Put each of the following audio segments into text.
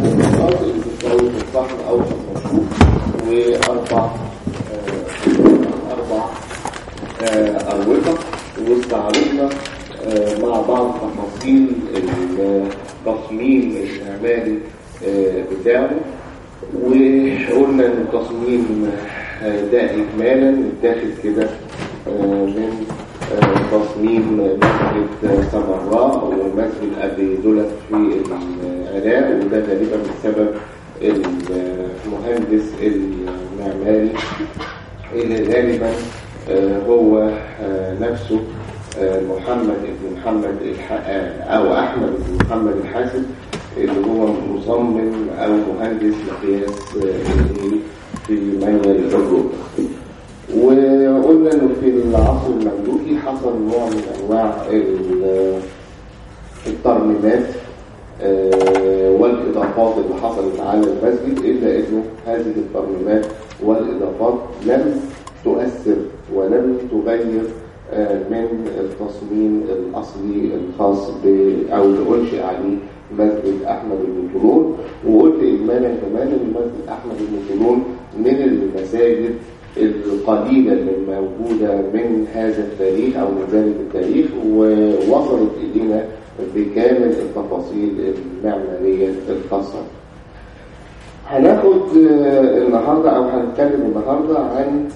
الأرض اللي بتساوي في الصحن أو في المشروع وأربع آه، أربع آه، أروقة واستعرضنا آه، مع بعض تفاصيل التصميم المعماري آه، بتاعه وقلنا ان التصميم آه، ده اجمالا متاخد كده آه، من آه، تصميم مسجد سمراء ومسجد ابي دولت في العراق وده غالبا بسبب المهندس المعماري اللي غالبا آه، هو آه، نفسه آه، محمد بن محمد الح... آه، او احمد بن محمد الحاسب اللي هو مصمم او مهندس مقياس آه، النيل في منيل العروق وقلنا انه في العصر المملوكي حصل نوع من انواع ال- الترميمات آه، والاضافات اللي حصلت على المسجد الا انه هذه الترميمات والاضافات لم تؤثر ولم تغير آه، من التصميم الاصلي الخاص ب او اللي انشئ عليه مسجد احمد بن طولون وقلت اجمالا كمان ان مسجد احمد بن طولون من المساجد القليلة اللي موجودة من هذا التاريخ أو من ذلك التاريخ ووصلت إلينا بكامل التفاصيل المعمارية الخاصة هناخد آه، النهاردة أو هنتكلم النهاردة عن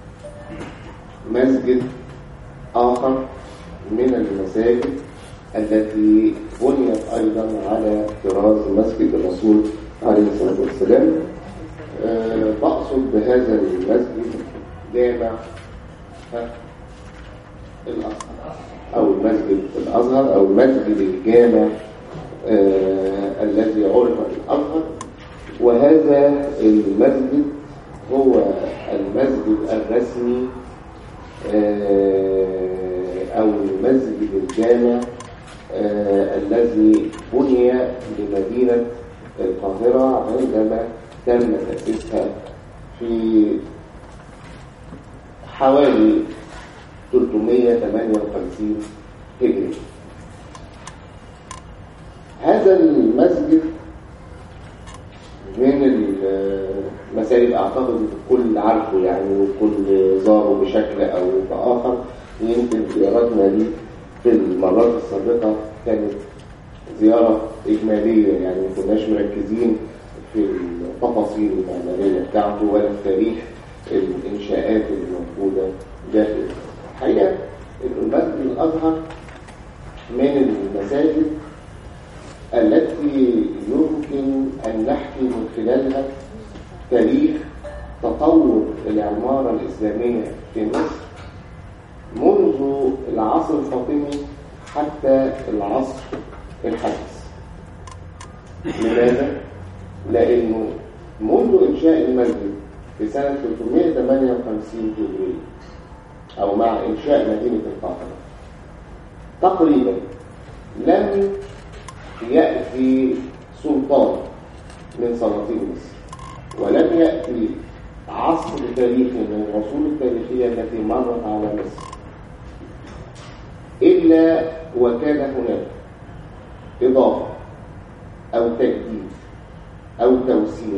مسجد آخر من المساجد التي بنيت أيضا على طراز مسجد الرسول عليه الصلاة والسلام آه، بقصد بهذا المسجد جامع ها؟ الأزهر أو المسجد الأزهر أو المسجد الجامع آه، الذي عرف بالأزهر وهذا المسجد هو المسجد الرسمي آه، أو المسجد الجامع آه، الذي بني لمدينة القاهرة عندما تم تأسيسها في حوالي 358 هجري هذا المسجد من المساجد اعتقد الكل عارفه يعني والكل زاره بشكل او باخر يمكن زياراتنا ليه في المرات السابقه كانت زياره اجماليه يعني ما كناش مركزين في التفاصيل المعماريه بتاعته ولا في تاريخ الانشاءات اللي موجوده داخل الحقيقه إن المسجد الازهر من المساجد التي يمكن أن نحكي من خلالها تاريخ تطور العمارة الإسلامية في مصر منذ العصر الفاطمي حتى العصر الحديث لماذا؟ لأنه منذ إنشاء المسجد في سنة 358 هجرية أو مع إنشاء مدينة القاهرة تقريبا لم يأتي سلطان من سلاطين مصر ولم يأتي عصر تاريخي من العصور التاريخية التي مرت على مصر إلا وكان هناك إضافة أو تجديد أو توسيع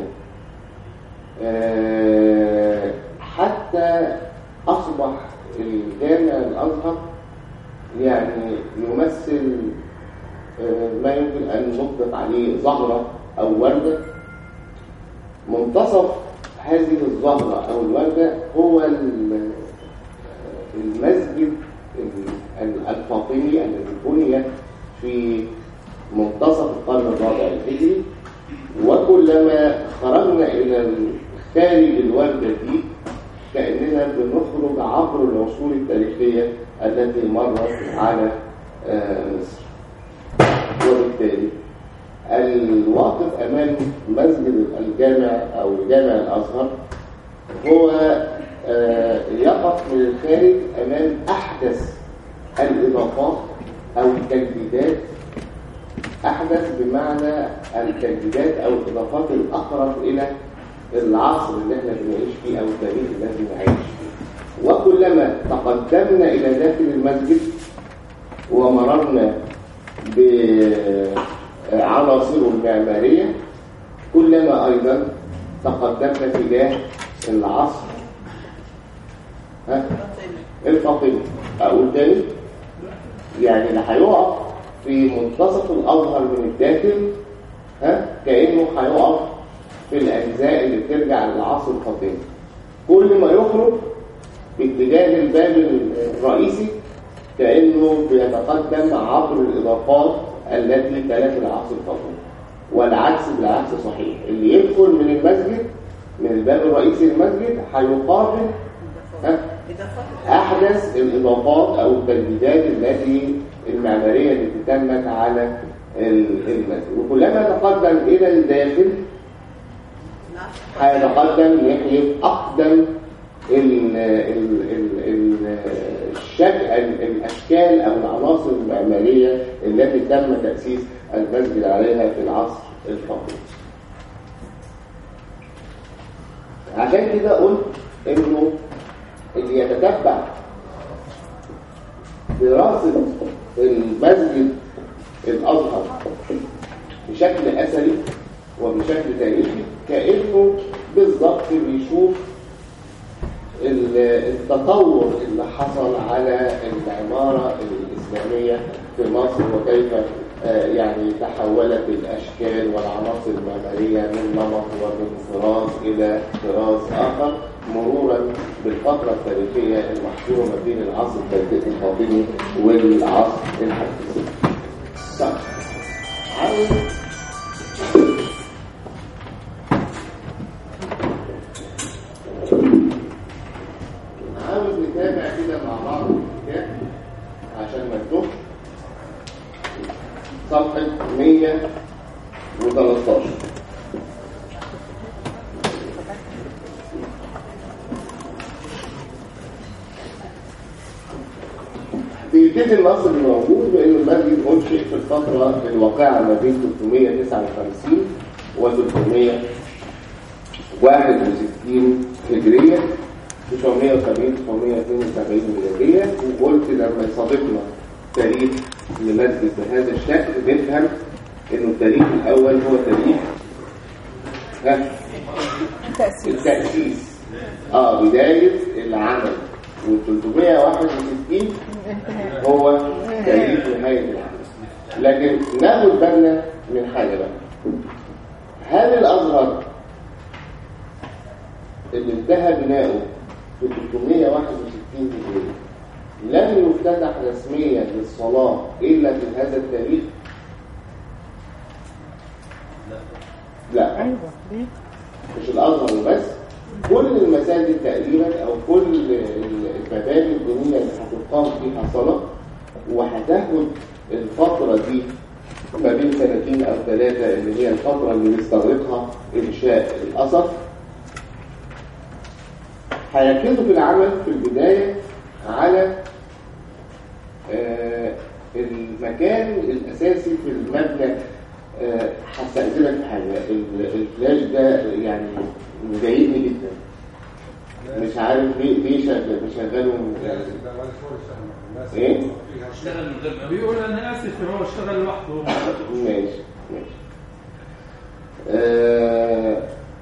آه، حتى أصبح الجامع الأزهر يعني يمثل آه، ما يمكن أن نطلق عليه زهرة أو وردة منتصف هذه الزهرة أو الوردة هو ال- المسجد ال- الفاطمي الذي بني في منتصف القرن الرابع الهجري وكلما خرجنا إلى خارج الوردة دي كأننا بنخرج عبر العصور التاريخية التي مرت على آه، مصر وبالتالي الواقف أمام مسجد الجامع أو جامع الأزهر هو آه، يقف من الخارج أمام أحدث الإضافات أو التجديدات أحدث بمعنى التجديدات أو الإضافات الأقرب إلى العصر اللي احنا بنعيش فيه أو التاريخ الذي نعيش فيه وكلما تقدمنا إلى داخل المسجد ومررنا بعناصره المعمارية أيضا تقدمنا تجاه العصر ها الفاطمي أقول تاني يعني اللي هيقف في منتصف الأظهر من الداخل ها كأنه هيقف في الأجزاء اللي بترجع للعصر الفاطمي كل ما يخرج باتجاه الباب الرئيسي كأنه بيتقدم عبر الإضافات التي تلت العصر الفاطمي والعكس بالعكس صحيح اللي يدخل من المسجد من الباب الرئيسي للمسجد هيقابل أحدث الإضافات أو التجديدات التي المعمارية التي تمت على المسجد وكلما تقدم إلى الداخل هيتقدم ناحية أقدم الشكل الأشكال أو العناصر المعمارية التي تم تأسيس المسجد عليها في العصر الفاطمي عشان كده قلت انه اللي يتتبع دراسة المسجد الأزهر بشكل أثري وبشكل تاريخي كأنه بالضبط بيشوف التطور اللي حصل على العمارة الإسلامية في مصر وكيف يعني تحولت الأشكال والعناصر المعمارية من نمط ومن طراز إلى طراز آخر مرورا بالفترة التاريخية المحصورة ما بين العصر الفاطمي والعصر الحديث. طيب عاوز عاوز نتابع كده مع بعض الكتاب عشان ما نتوهش صفحة 113 بيبتدي النص اللي موجود بأن المسجد أنشئ في الفترة الواقعة ما بين 359 و 361 هجرية 970 972 ميلادية وقلت لما يصادفنا تاريخ لمسجد بهذا الشكل نفهم انه التاريخ الاول هو تاريخ ها التأسيس اه بداية العمل وال 361 هو تاريخ نهاية العمل لكن ناخد بالنا من حاجة بقى هل الأزهر اللي انتهى بناؤه في 361 هجرية لم يفتتح رسميا للصلاة إلا في هذا التاريخ لا ايوه ليه مش الأزهر بس كل المساجد تقريبا أو كل المباني الدينية اللي هتقام فيها صلاة وهتاخد الفترة دي ما بين سنتين أو ثلاثة اللي هي الفترة اللي بيستغرقها إنشاء الأثر هيركزوا في العمل في البداية على آه، المكان الأساسي في المبنى آه، هستأذنك في حاجة ال- الفلاش ده يعني مضايقني جدا مش عارف ليه ليه شغال بشغله يعني ايه؟ اشتغل من غير ما بيقول انا اسف هو اشتغل لوحده ماشي ماشي أه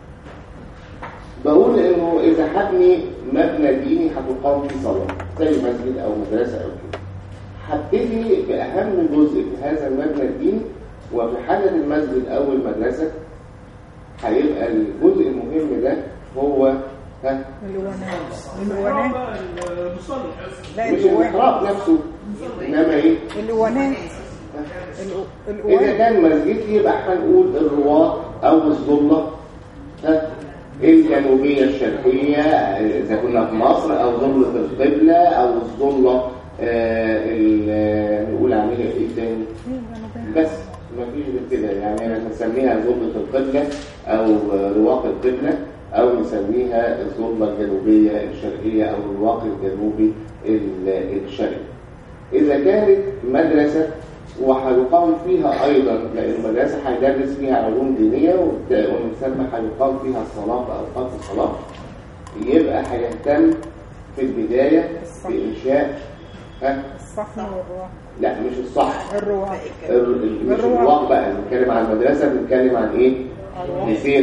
بقول انه اذا هبني مبنى ديني هتقام فيه صلاه زي مسجد او مدرسه او كده هبتدي باهم جزء في هذا المبنى الديني وفي حاله المسجد او المدرسه هيبقى الجزء المهم ده هو ها الوانات الوانات المصلي لا مش الوان المحراب نفسه انما ايه الوانات الأ- إذا الوان كان مسجد يبقى هنقول الرواق أو الظلة ها الجنوبية الشرقية إذا كنا في مصر أو ظلة القبلة أو الظلة آه، ال- نقول عليها إيه تاني بس ما فيش غير كده يعني أنا نسميها ظلة القبلة أو رواق القبلة أو نسميها الظلة الجنوبية الشرقية أو الرواق الجنوبي ال- الشرقي إذا كانت مدرسة وهيقام فيها أيضا لأن المدرسة هيدرس فيها علوم دينية وبت- ومن ثم هيقام فيها الصلاة في أوقات الصلاة يبقى هيهتم في البداية بإنشاء ها الصحن والرواق لا مش الصح الرواق ال- ال- مش الرواق. الرواق بقى بنتكلم عن المدرسة بنتكلم عن إيه؟ الرواق. نسينا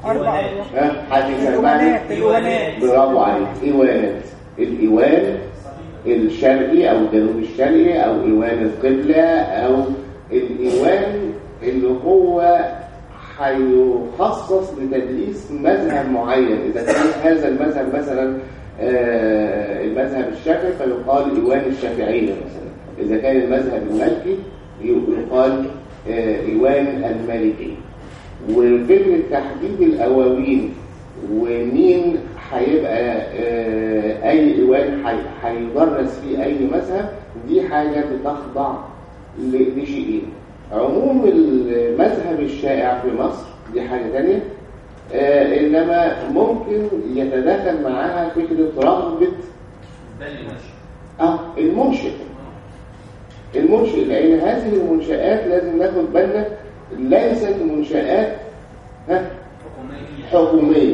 أربع أرواح ها حد يسمعني الإيوانات الإيوانات برافو عليك ايوانات الايوان الشرقي او الجنوب الشرقي او ايوان القبلة او الايوان اللي هو هيخصص لتدريس مذهب معين اذا كان هذا المذهب مثلا آه، المذهب الشافعي فيقال ايوان الشافعية مثلا اذا كان المذهب المالكي يقال آه، ايوان المالكي وفكرة تحديد الأواوين ومين هيبقى آه، أي إيوان هي- هيدرس فيه أي مذهب دي حاجة بتخضع ل- لشيئين عموم المذهب الشائع في مصر دي حاجة تانية آه، إنما ممكن يتداخل معاها فكرة رغبة ده اللي ماشي اه المنشئ المنشئ لان هذه المنشآت لازم ناخد بالنا ليست منشآت ها حكومية حكومية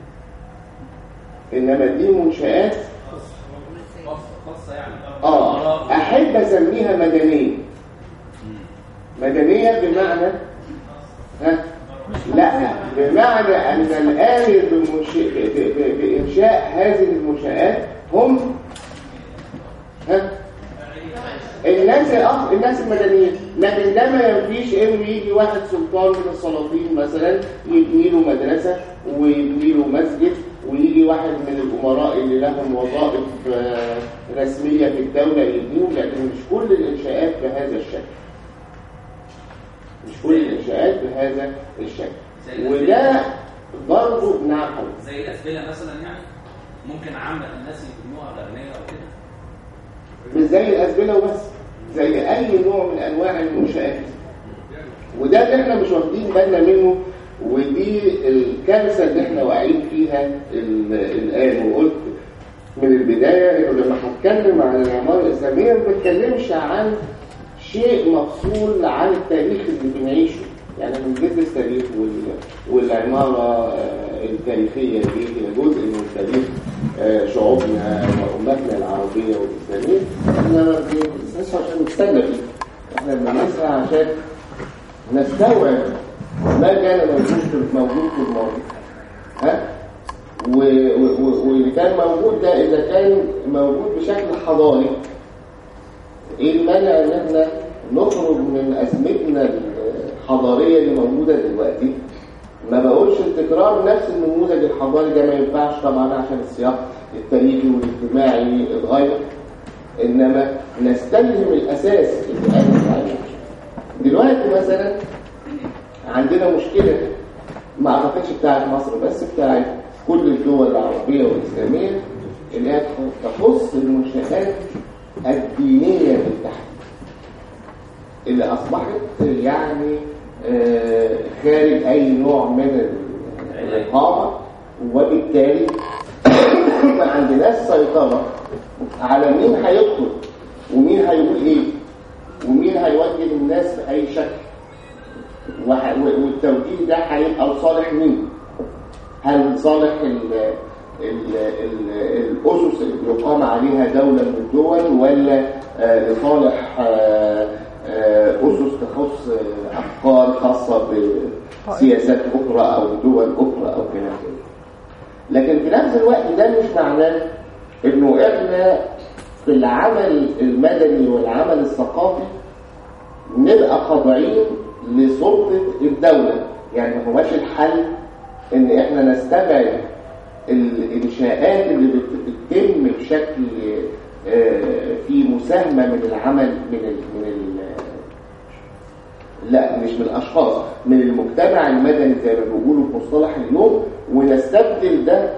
انما دي منشآت خاصة خاصة يعني اه احب اسميها مدنية مدنية بمعنى ها لا بمعنى ان الآمر بمنشئ- ب- ب- بإنشاء هذه المنشآت هم ها الناس الأخ... الناس المدنيين لكن ده ما ينفيش انه يجي واحد سلطان من السلاطين مثلا يبني له مدرسه ويبني له مسجد ويجي واحد من الامراء اللي لهم وظائف آه، رسميه في الدوله يبنيهم لكن مش كل الانشاءات بهذا الشكل مش كل الانشاءات بهذا الشكل وده برضه نعم حضرتك. زي الأسبلة مثلا يعني ممكن عامة الناس يبنوها الأغنياء أو كده مش زي الأسبلة وبس زي أي نوع من أنواع المنشآت وده اللي احنا مش واخدين بالنا منه ودي الكارثة اللي احنا واقعين فيها ال- الآن وقلت من البداية إنه لما هتكلم عن العمارة الإسلامية ما بتكلمش عن شيء مفصول عن التاريخ اللي بنعيشه يعني احنا بندرس تاريخ وال- والعمارة آه، التاريخية دي هي جزء من تاريخ آه، شعوبنا وأمتنا العربية والإسلامية احنا ما بنسعاش عشان نستنى فيه احنا بنسعى عشان نستوعب ما كان موجود في موجود في الماضي ها و- و- و- واللي كان موجود ده إذا كان موجود بشكل حضاري ايه المانع ان احنا نخرج من ازمتنا الحضاريه اللي موجوده دلوقتي ما بقولش تكرار نفس النموذج الحضاري ده ما ينفعش طبعا عشان السياق التاريخي والاجتماعي اتغير انما نستلهم الاساس اللي قامت عليه دلوقتي مثلا عندنا مشكله ما اعتقدش بتاعت مصر بس بتاعت كل الدول العربيه والاسلاميه اللي هي تخص المنشآت الدينيه بالتحديد اللي اصبحت يعني آه، خارج اي نوع من الاقامه وبالتالي ما عندناش سيطره على مين هيدخل ومين هيقول ايه ومين هيوجه الناس باي شكل وح- و- والتوجيه ده هيبقى لصالح مين هل لصالح ال ال ال الاسس اللي يقام عليها دوله من الدول ولا آه، لصالح آه، آه، اسس تخص آه، افكار خاصه بسياسات اخرى او دول اخرى او كلام كده لكن في نفس الوقت ده مش معناه انه احنا في العمل المدني والعمل الثقافي نبقى خاضعين لسلطة الدولة يعني ما هوش الحل ان احنا نستبعد الانشاءات اللي بت- بتتم بشكل آه، في مساهمة من العمل من ال من ال لا مش من الاشخاص من المجتمع المدني زي ما بيقولوا في مصطلح اليوم ونستبدل ده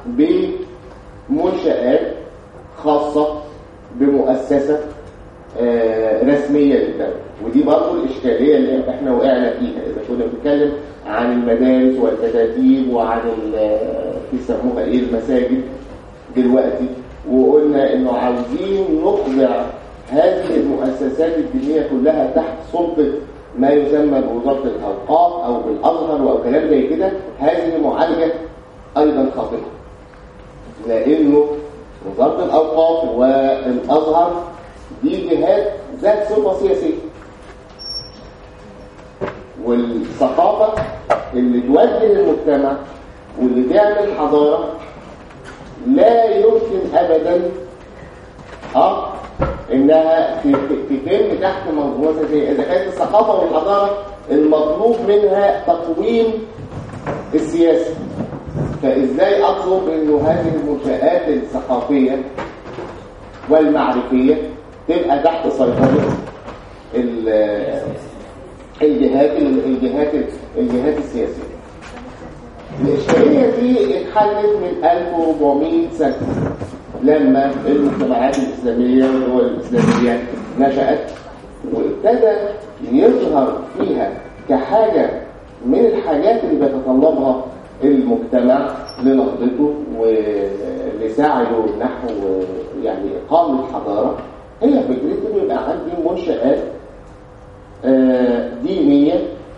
بمنشآت خاصة بمؤسسة آه، رسمية للدولة ودي برضه الإشكالية اللي احنا وقعنا فيها إذا كنا بنتكلم عن المدارس والكتاتيب وعن ال- بيسموها إيه المساجد دلوقتي وقلنا إنه عاوزين نخضع هذه المؤسسات الدينية كلها تحت سلطة ما يسمى بوزارة الأوقاف أو بالأزهر أو كلام زي كده هذه معالجة أيضا خاطئة لأنه وزارة الأوقاف والأزهر دي جهات ذات صفة سياسية والثقافة اللي توجه المجتمع واللي تعمل حضارة لا يمكن أبدا اه انها ت- ت- تتم تحت منظومات زي اذا كانت الثقافه والحضاره المطلوب منها تقويم السياسه فازاي اطلب انه هذه المنشات الثقافيه والمعرفيه تبقى تحت سيطره ال- الجهات الجهات الجهات السياسيه الاشكاليه دي اتحلت من 1400 سنه لما المجتمعات الاسلاميه والدول الاسلاميه نشات وابتدى يظهر فيها كحاجه من الحاجات اللي بيتطلبها المجتمع لنهضته ولسعيه نحو يعني اقامه حضاره هي فكره انه يبقى عندي منشات آه، دينيه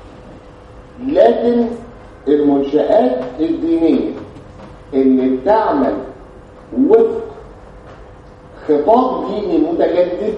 لكن المنشآت الدينية اللي بتعمل وفق خطاب ديني متجدد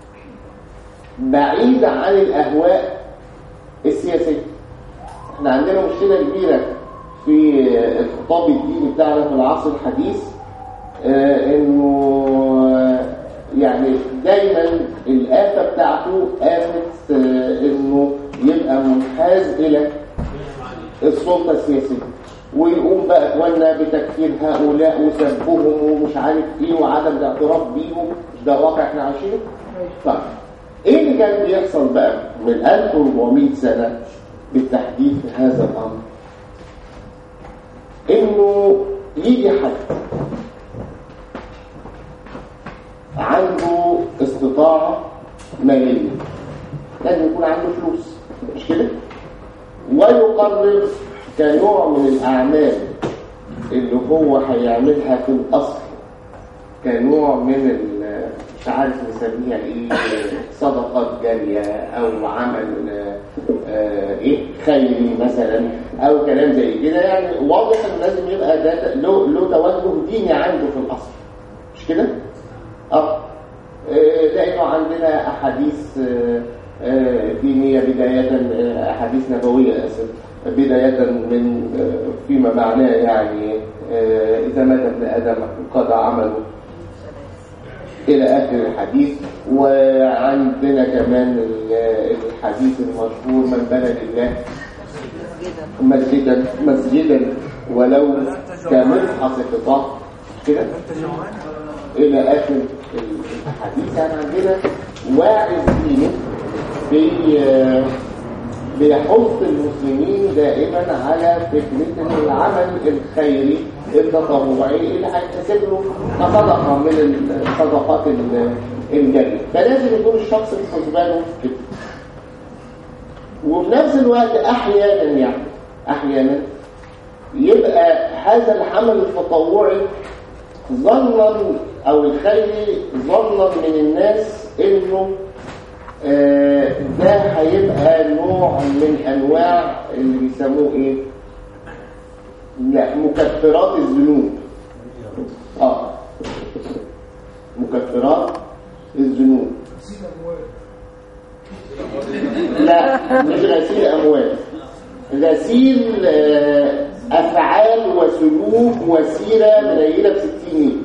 بعيد عن الأهواء السياسية احنا عندنا مشكلة كبيرة في الخطاب الديني بتاعنا في العصر الحديث آه، انه آه، يعني دايما الآفة بتاعته آفة آه، انه يبقى منحاز إلى السلطة السياسية ويقوم بقى اخواننا بتكفير هؤلاء وسبهم ومش عارف ايه وعدم الاعتراف بيهم مش ده واقع احنا عايشينه طيب ايه اللي كان بيحصل بقى من 1400 سنة بالتحديد في هذا الامر انه يجي حد عنده استطاعة مالية لازم يكون عنده فلوس مش كده ويقرر كنوع من الأعمال اللي هو هيعملها في الأصل كنوع من ال- مش عارف نسميها ايه صدقات جارية أو عمل آه، ايه خيري مثلا أو كلام زي كده يعني واضح إن لازم يبقى ده له له توجه ديني عنده في الأصل مش كده؟ اه آه، لأنه عندنا أحاديث آه، آه، دينية بداية آه، أحاديث نبوية آسف بداية من آه، فيما معناه يعني آه، إذا مات ابن آدم قضى عمله إلى آخر الحديث وعندنا كمان ال- الحديث المشهور من بنى لله مسجدا مسجدا ولو كملحظ قطاع كده الى اخر الحديث يعني عندنا واعظ ديني بي بيحث المسلمين دائما على فكره ان العمل الخيري التطوعي اللي هيتحسب له كصدقه من الصدقات ال- الجاريه فلازم يكون الشخص في حسبانه كده وفي نفس الوقت احيانا يعني احيانا يبقى هذا العمل التطوعي ظنا او الخيري ظنا من الناس انه آه، ده هيبقى نوع من انواع اللي بيسموه ايه لا مكفرات الذنوب اه مكفرات الذنوب لا مش غسيل اموال غسيل آه، افعال وسلوك وسيره منيله ب 60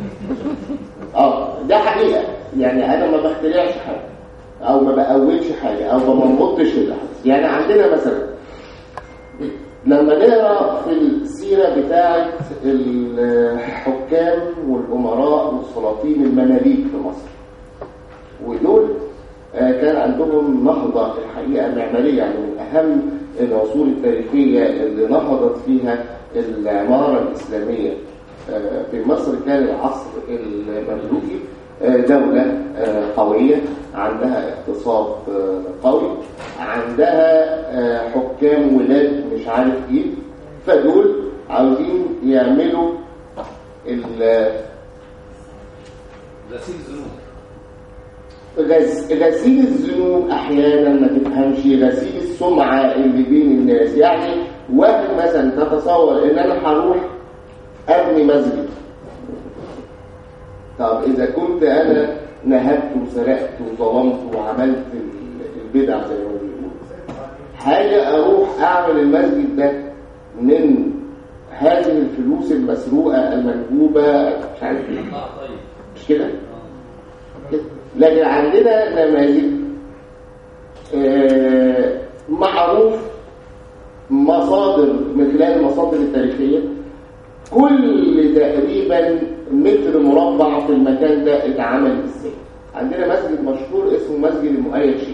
اه ده حقيقه يعني انا ما بخترعش حاجه او ما بقولش حاجه او ما بنبطش الاحداث يعني عندنا مثلا لما نقرا في السيره بتاعه الحكام والامراء والسلاطين المماليك في مصر ودول آه، كان عندهم نهضة الحقيقة معمارية يعني من أهم العصور التاريخية اللي نهضت فيها العمارة الإسلامية آه، في مصر كان العصر المملوكي آه، دولة آه، قوية عندها اقتصاد آه، قوي عندها آه، حكام ولاد مش عارف ايه فدول عاوزين يعملوا ال- غسيل الذنوب غز- غسيل الذنوب احيانا ما تفهمش غسيل السمعه اللي بين الناس يعني واحد مثلا تتصور ان انا هروح ابني مسجد طب اذا كنت انا نهبت وسرقت وظلمت وعملت ال- البدع زي ما بيقولوا هاجي اروح اعمل المسجد ده من هذه الفلوس المسروقه المنهوبه مش عارف ايه اه طيب مش كده لكن عندنا نماذج آه، معروف مصادر من خلال المصادر التاريخيه كل تقريبا متر مربع في المكان ده اتعمل ازاي عندنا مسجد مشهور اسمه مسجد المؤيد شيخ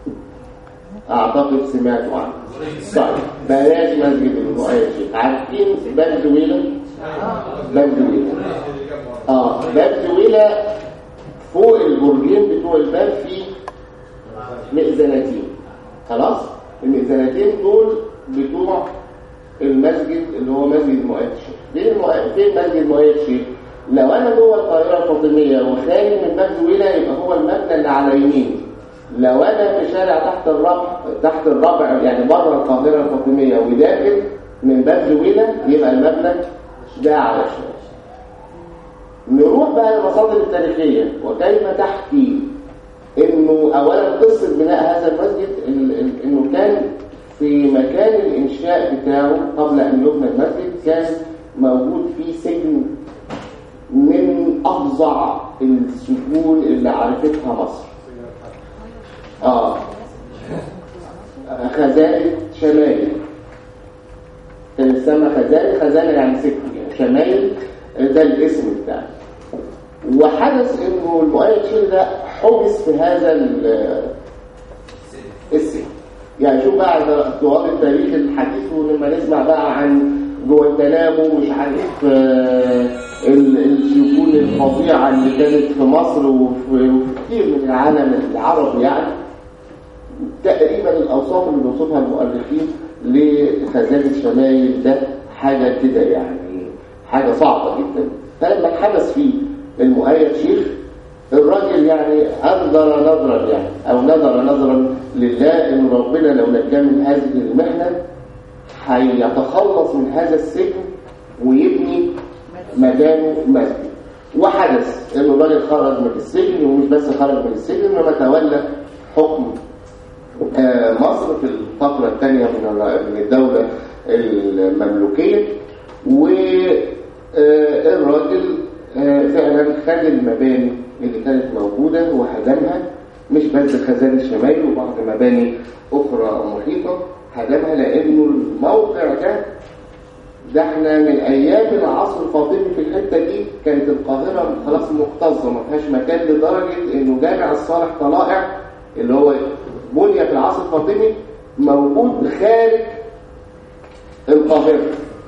اعتقد سمعتوا عنه طيب بلاش مسجد المؤيد شيخ عارفين باب دويله باب دويله اه باب دويله فوق البرجين بتوع الباب في مئذنتين خلاص المئذنتين دول بتوع المسجد اللي هو مسجد مؤيد الشيخ فين المؤ- فين مسجد مؤيد الشيخ لو انا جوه القاهره الفاطميه وخارج من باب دويله يبقى هو المبنى اللي على يميني لو انا في شارع تحت الربع تحت الربع يعني بره القاهره الفاطميه وداخل من باب دويله يبقى المبنى ده على الشمال نروح بقى للمصادر التاريخية وكيف تحكي انه اولا قصة بناء هذا المسجد ال- ال- انه كان في مكان الانشاء بتاعه قبل ان يبنى المسجد كان موجود فيه سجن من افظع السجون اللي عرفتها مصر اه خزائن شمالي كان اسمها خزانة خزانة يعني سجن يعني شمالي ده الاسم بتاعه وحدث انه المؤيد شيل ده حبس في هذا ال- السجن يعني شوف بقى على طوال التاريخ الحديث ولما نسمع بقى عن جوانتنامو مش عارف آه، ال- السجون الفظيعه اللي كانت في مصر وفي وفي كتير من العالم العربي يعني تقريبا الاوصاف اللي بيوصفها المؤرخين لخزانه الشمايل ده حاجه كده يعني حاجه صعبه جدا فلما اتحبس فيه المؤيد شيخ الراجل يعني انظر نظرا يعني او نظر نظرا لله ان ربنا لو نجاه من هذه المحنه هيتخلص من هذا السجن ويبني مكانه مسجد وحدث ان الراجل خرج من السجن ومش بس خرج من السجن انما تولى حكم آه، مصر في الفترة الثانية من الر- من الدولة المملوكية والراجل فعلا خد المباني اللي كانت موجودة وهدمها مش بس خزان الشمال وبعض مباني أخرى محيطة هدمها لأنه الموقع ده ده احنا من ايام العصر الفاطمي في الحته دي كانت القاهره خلاص مكتظه ما فيهاش مكان لدرجه انه جامع الصالح طلائع اللي هو بني في العصر الفاطمي موجود خارج القاهره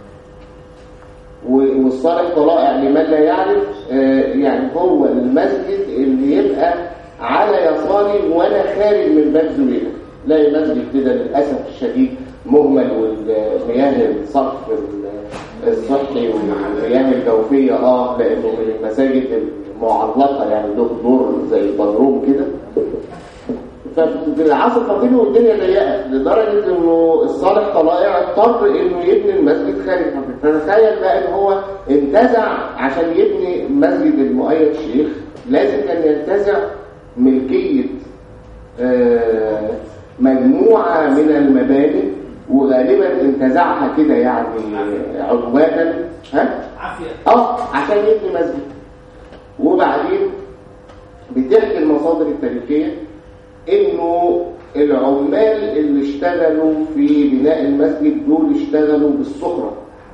و- والصالح طلائع لمن لا يعرف آه، يعني هو المسجد اللي يبقى على يساري وانا خارج من باب زويله تلاقي مسجد كده للاسف الشديد مهمل والمياه الصرف الصحي والمياه الجوفيه اه لانه من المساجد المعلقه يعني له دور زي البدروم كده ففي العصر الفاطمي والدنيا ضيقه لدرجه انه الصالح طلائع اضطر انه يبني المسجد خارج الفاطمي فتخيل بقى ان هو انتزع عشان يبني مسجد المؤيد شيخ لازم كان ينتزع ملكيه آه، مجموعه من المباني وغالبا انتزعها كده يعني عقباتا ها عافيه اه عشان يبني مسجد وبعدين بتحكي المصادر التاريخيه انه العمال اللي اشتغلوا في بناء المسجد دول اشتغلوا بالصخره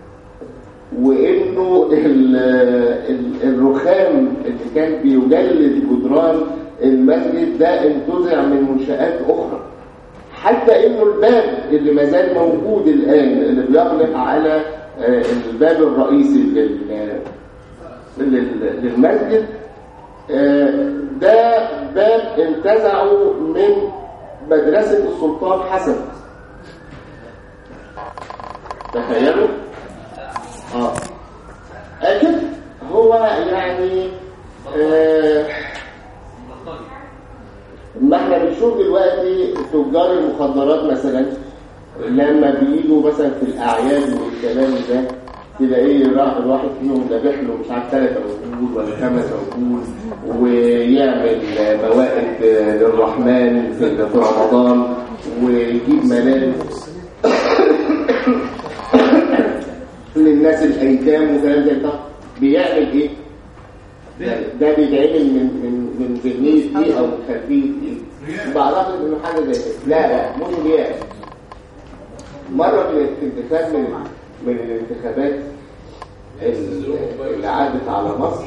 وانه ال- ال- الرخام اللي كان بيجلد جدران المسجد ده انتزع من منشآت اخرى حتى انه الباب اللي ما زال موجود الان اللي بيغلق على آه، الباب الرئيسي لل- لل- للمسجد آه، ده باب انتزعه من مدرسة السلطان حسن تخيلوا اه اكيد هو يعني آه ما احنا بنشوف دلوقتي تجار المخدرات مثلا لما بيجوا مثلا في الاعياد والكلام ده تلاقيه راح الواحد فيهم ذابح له مش عارف ثلاث عقول ولا خمس عقول ويعمل موائد للرحمن في في رمضان ويجيب ملابس للناس الايتام وكلام زي ده بيعمل ايه ده, ده بيتعمل من من من ذهنيه ايه او من خلفيه ايه بعرفت انه حاجه زي كده لا لا مش رياء مره في في انتخاب من من الانتخابات ال- اللي عدت على مصر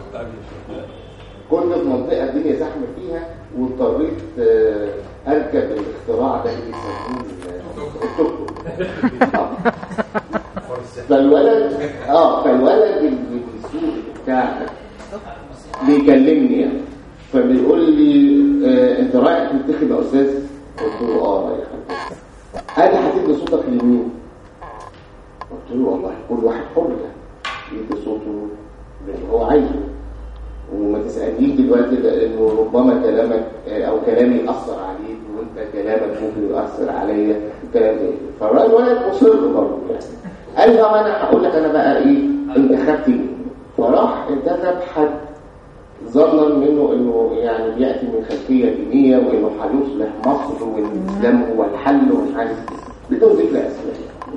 كنت في منطقه الدنيا زحمه فيها واضطريت آه، اركب الاختراع ده اللي بيسموه ال- التوك توك آه. فالولد اه فالولد اللي بيسوق بتاع بيكلمني يعني فبيقول لي آه انت رايح تنتخب يا استاذ قلت له اه رايح أنتخب. قال لي هتدي صوتك لمين قلت له والله كل واحد حر يعني يدي صوته اللي هو عايزه وما تسألنيش دلوقتي لأنه ربما كلامك آه، أو كلامي يأثر عليك وأنت كلامك ممكن يؤثر عليا الكلام ده فالراجل ولد مصر برضه يعني قال لي طب أنا هقول لك أنا بقى إيه انتخبت مين فراح انتخب حد ظنا منه انه يعني بياتي من خلفيه دينيه وانه هيصلح مصر وان الاسلام هو الحل ومش عارف إيه. بدون ذكر اسماء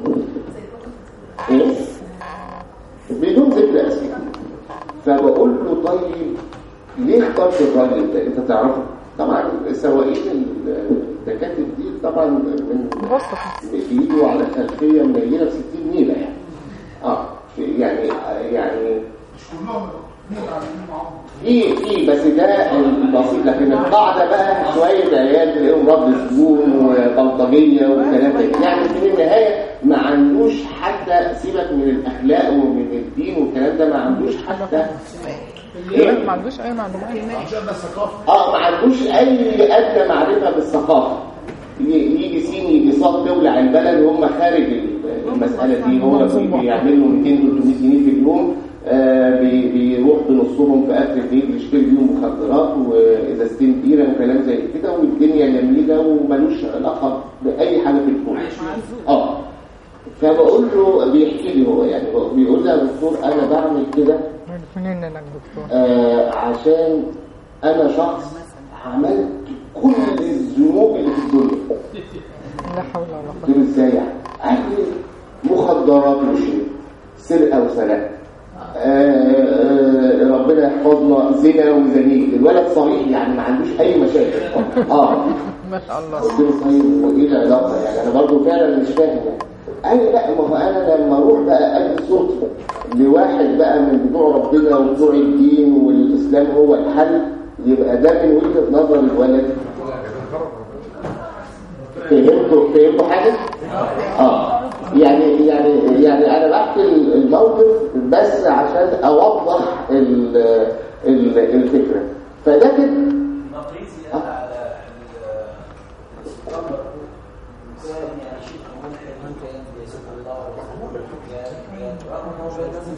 ايه بدون ذكر اسماء فبقول له طيب ليه اخترت الراجل ده انت تعرفه طبعا سواقين التكاتك دي طبعا من بيجوا على خلفيه منيله ب 60 نيله يعني اه يعني يعني في في بس ده البسيط لكن القاعده بقى شويه عيال تلاقيهم رب سجون وبلطجيه وكلام ده يعني في النهايه ما عندوش حتى سيبك من الاخلاق ومن الدين والكلام ده ما عندوش حتى ما عندوش اي معلومات اه ما عندوش اي ادنى معرفه بالثقافه ي- يجي سين يجي صاد تولع البلد وهم خارج المساله دي هو بي- بيعملوا 200 300 جنيه في اليوم آه بي- بيروح بنصهم في اخر الليل يشتري بيهم مخدرات وازازتين بيره وكلام زي كده والدنيا جميله وملوش علاقه باي حاجه في الكون اه فبقول له بيحكي لي هو يعني هو بيقول لي يا دكتور انا بعمل كده منين انك دكتور آه عشان انا شخص عملت كل الذنوب اللي في الدنيا لا حول ولا قوه قلت له ازاي يعني قال لي مخدرات وشرب سرقه وسرقه آه آه ربنا يحفظنا زنا وزنيق الولد صريح يعني ما عندوش اي مشاكل اه ما شاء الله قلت له طيب وايه العلاقه يعني انا برضه فعلا مش فاهم يعني قال لي لا ما هو انا لما اروح بقى ادي صوتي لواحد بقى من بتوع ربنا وبتوع الدين والاسلام هو الحل يبقى ده من وجهه نظر الولد فهمتوا فهمتوا حاجه اه يعني يعني يعني انا بحكي الموقف بس عشان اوضح ال ال الفكره فده كده مقيسي انا على الامر كان يعني شبه ملحد ممكن يسب الله ورسوله يعني رغم انه هو لازم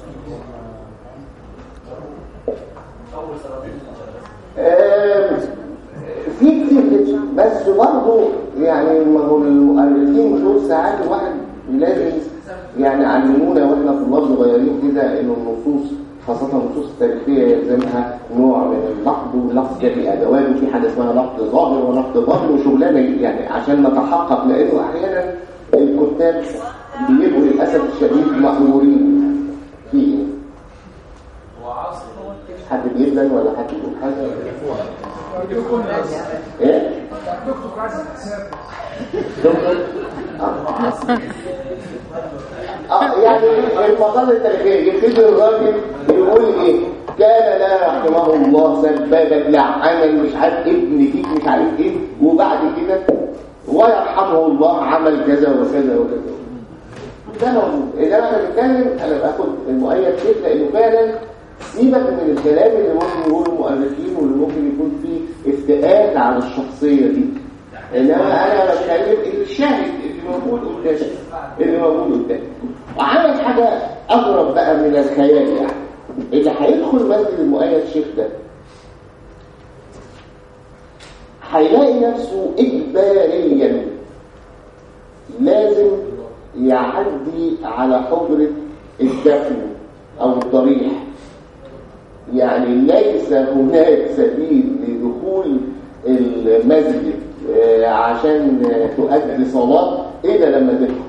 اول سنتين آم، في كتير جدا بس برضه يعني ما هو المؤرخين دول ساعات الواحد لازم يعني علمونا واحنا طلاب صغيرين كده انه النصوص خاصة النصوص التاريخية يلزمها نوع من اللفظ واللفظ ده في ادوات وفي حاجة اسمها لفظ ظاهر ولفظ باطن وشغلانة يعني عشان نتحقق لانه احيانا الكتاب بيبقوا للاسف الشديد مأمورين في ايه؟ وعصر حد بيبدأ ولا حد بيقول حاجة؟ ايه؟ دكتور اه اه يعني المقال التاريخي يبتدي الراجل يقول ايه كان لا رحمه الله سبابا لعنا مش عارف ابن فيك مش عارف ايه وبعد كده ويرحمه الله عمل كذا وكذا وكذا ده موجود اذا انا بتكلم انا باخد المؤيد كده لانه فعلا سيبك من الكلام اللي ممكن يقوله المؤلفين واللي ممكن يكون فيه افتئات على الشخصيه دي انما انا بتكلم الشاهد اللي موجود قدامي اللي موجود قدامي وعمل حاجه اغرب بقى من الخيال يعني اللي هيدخل مسجد المؤيد شيخ ده هيلاقي نفسه اجباريا لازم يعدي على حجره الدفن او الضريح يعني ليس هناك سبيل لدخول المسجد آه، عشان آه، تؤدي صلاة إلا لما تفهم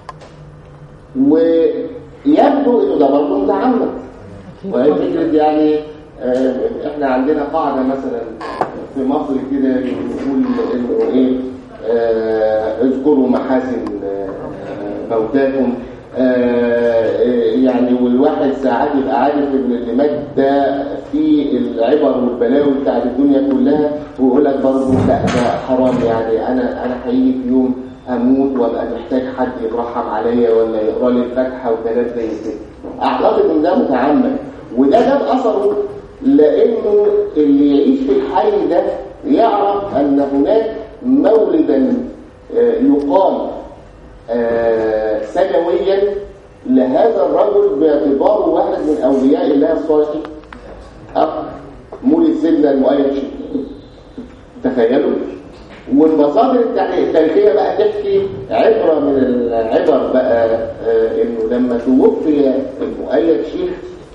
ويبدو إنه ده برضه متعمد وهي فكرة يعني آه، احنا عندنا قاعدة مثلا في مصر كده بنقول انه ايه آه، اذكروا محاسن آه، موتاكم آه، يعني والواحد ساعات يبقى عارف ان اللي مات ده في العبر والبلاوي بتاعت الدنيا كلها ويقول لك برضه لا ده حرام يعني انا انا هيجي في يوم اموت وابقى محتاج حد يترحم عليا ولا يقرا لي الفاتحه وكلام زي كده اعتقد ان ده متعمد وده جاب اثره لانه اللي يعيش في الحي ده يعرف ان هناك مولدا آه، يقام آه، سنويا لهذا الرجل باعتباره واحد من اولياء الله الصالحين أه، مولد سيدنا المؤيد شيخ تخيلوا والمصادر التاريخ- التاريخيه بقى تحكي عبره من العبر بقى آه، انه لما توفي المؤيد شيخ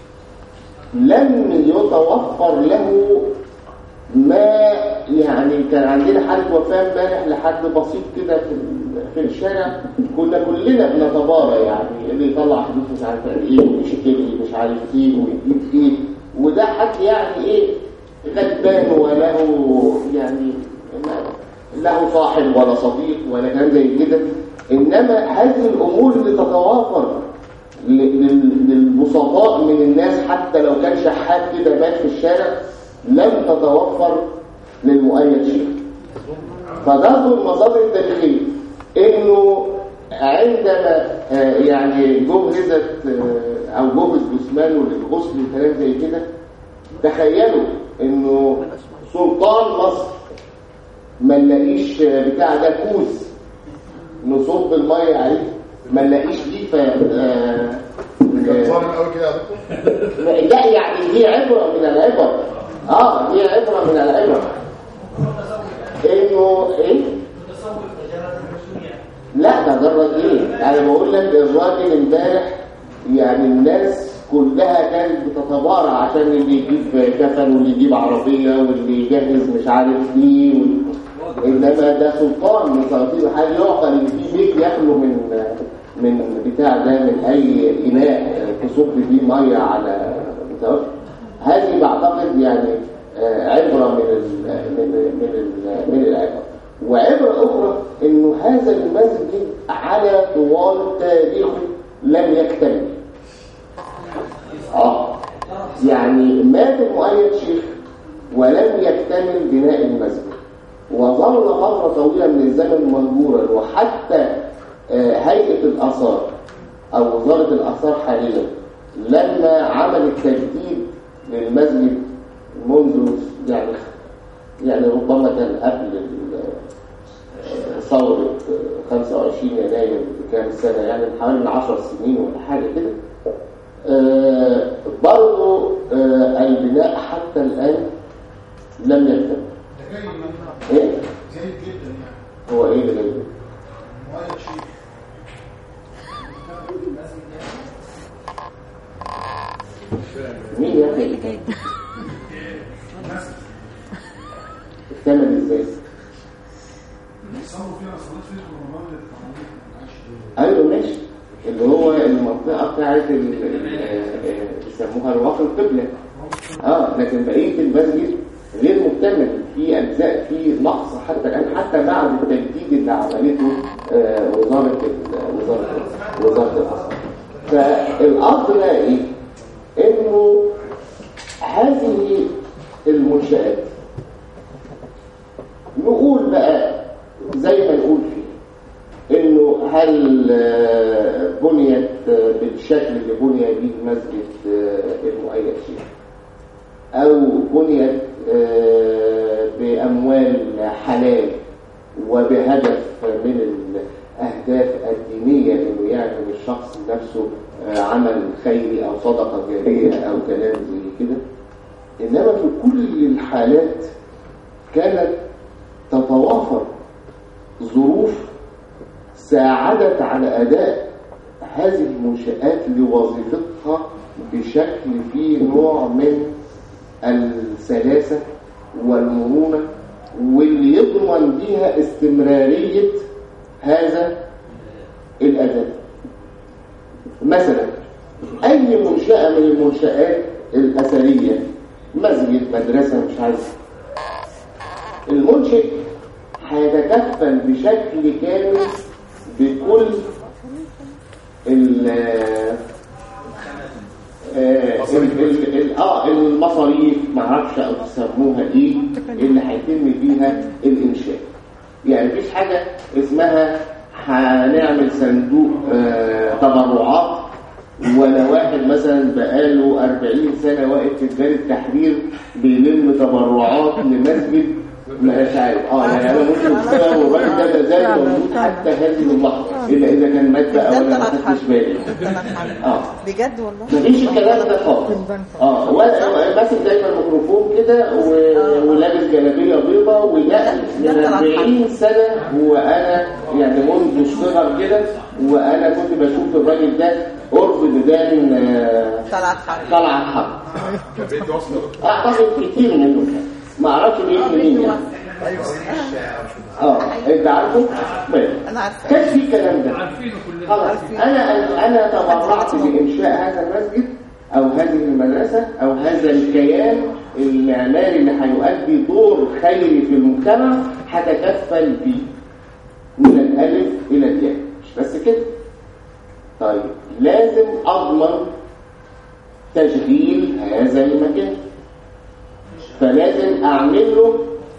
لم يتوفر له ما يعني كان عندنا حالة وفاة امبارح لحد بسيط كده في ال- في الشارع كنا كلنا بنتبارى يعني اللي يطلع فلوس مش عارف قد ايه ويشتري مش عارف ايه ويجيب ايه وده حد يعني ايه غلبان وله يعني ما- له صاحب ولا صديق ولا كلام زي كده انما هذه الامور اللي تتوافر ل- لل- للبسطاء من الناس حتى لو كان شحات كده مات في الشارع لم تتوفر للمؤيد شيء فده المصادر التاريخية انه عندما آه، يعني جهزت آه، او جهز جثمانه للغسل وكلام زي كده تخيلوا انه سلطان مصر ما نلاقيش بتاع ده كوز نصب الميه عليه ما نلاقيش دي ف آه، كان ظالم قوي كده يا دكتور لا يعني دي عبرة من العبر اه دي عبرة من العبر انه ايه لا ده جرد ايه انا بقول لك الراجل امبارح يعني الناس كلها كانت بتتبارع عشان اللي يجيب كفن واللي يجيب عربية واللي يجهز مش عارف ايه وال... انما ده سلطان من سلاطين الحال يعقل ان في بيت يخلو من من بتاع ده من اي اناء تصب فيه ميه على بتاع هذه بعتقد يعني آه، عبره من ال من من ال من العبر وعبره اخرى انه هذا المسجد على طوال تاريخه لم يكتمل اه يعني مات المؤيد شيخ ولم يكتمل بناء المسجد وظل فترة طويلة من الزمن مهجورا وحتى آه، هيئة الآثار أو وزارة الآثار حاليا لما عملت تجديد للمسجد منذ يعني يعني ربما كان قبل ال- آه، ثورة آه، 25 يناير بكام سنة يعني من حوالي من 10 سنين ولا حاجة كده آه، برضو آه، البناء حتى الآن لم يكتمل ده جاي من ايه جيد جدا يعني هو ايه اللي جاي مؤيد شيء مين يا اخي اكتمل ازاي صاروا فيها صلاه في رمضان للتعليم معلش ايوه ماشي اللي هو المنطقه بتاعت ال- ال- آه، بيسموها الواقع القبله اه لكن بقيه المسجد غير مكتمل في اجزاء فيه نقص حتى الان حتى بعد التجديد اللي عملته آه، وزاره ال- وزاره وزاره الاثار فالامر بقى ايه انه هذه المنشآت نقول بقى زي ما نقول فيه انه هل آه، بنيت آه، بالشكل اللي بني به مسجد آه، المؤيد شيخ او بنيت آه، باموال حلال وبهدف من الاهداف الدينيه انه يعمل الشخص نفسه آه، عمل خيري او صدقه جاريه او كلام زي كده انما في كل الحالات كانت تتوافر ظروف ساعدت على أداء هذه المنشآت لوظيفتها بشكل فيه نوع من السلاسة والمرونة واللي يضمن بيها استمرارية هذا الأداء مثلا أي منشأة من المنشآت الأثرية مسجد مدرسة مش عارف المنشئ هيتكفل بشكل كامل بكل ال آه، ال- ال- ال- اه المصاريف معرفش او تسموها ايه اللي هيتم بيها الانشاء يعني مفيش حاجه اسمها هنعمل صندوق آه، تبرعات ولا واحد مثلا بقاله 40 سنه واقف في جبال التحرير بيلم تبرعات لمسجد مش عارف اه يعني انا ممكن اشتغل والراجل ده ما زال موجود حتى هذه اللحظه الا اذا كان مات بقى بجد ولا ما انا خدتش بالي اه بجد والله مفيش الكلام ده خالص اه ولا ماسك دايما ميكروفون كده و- ولابس جلابيه بيضاء وده من 40 سنه وانا يعني منذ الصغر كده وانا كنت بشوف الراجل ده قرب ميدان آه، طلعت حرب طلعت حرب اعتقد كتير منهم ما اعرفش بيجي منين يعني اه انت عارفه؟ طيب انا عارفه كان في الكلام ده عارفينه كلنا خلاص انا انا تبرعت بانشاء هذا المسجد او هذه المدرسه او هذا الكيان المعماري اللي هيؤدي دور خيري في المجتمع هتكفل بيه من الالف الى الياء مش بس كده طيب لازم اضمن تشغيل هذا المكان فلازم اعمل له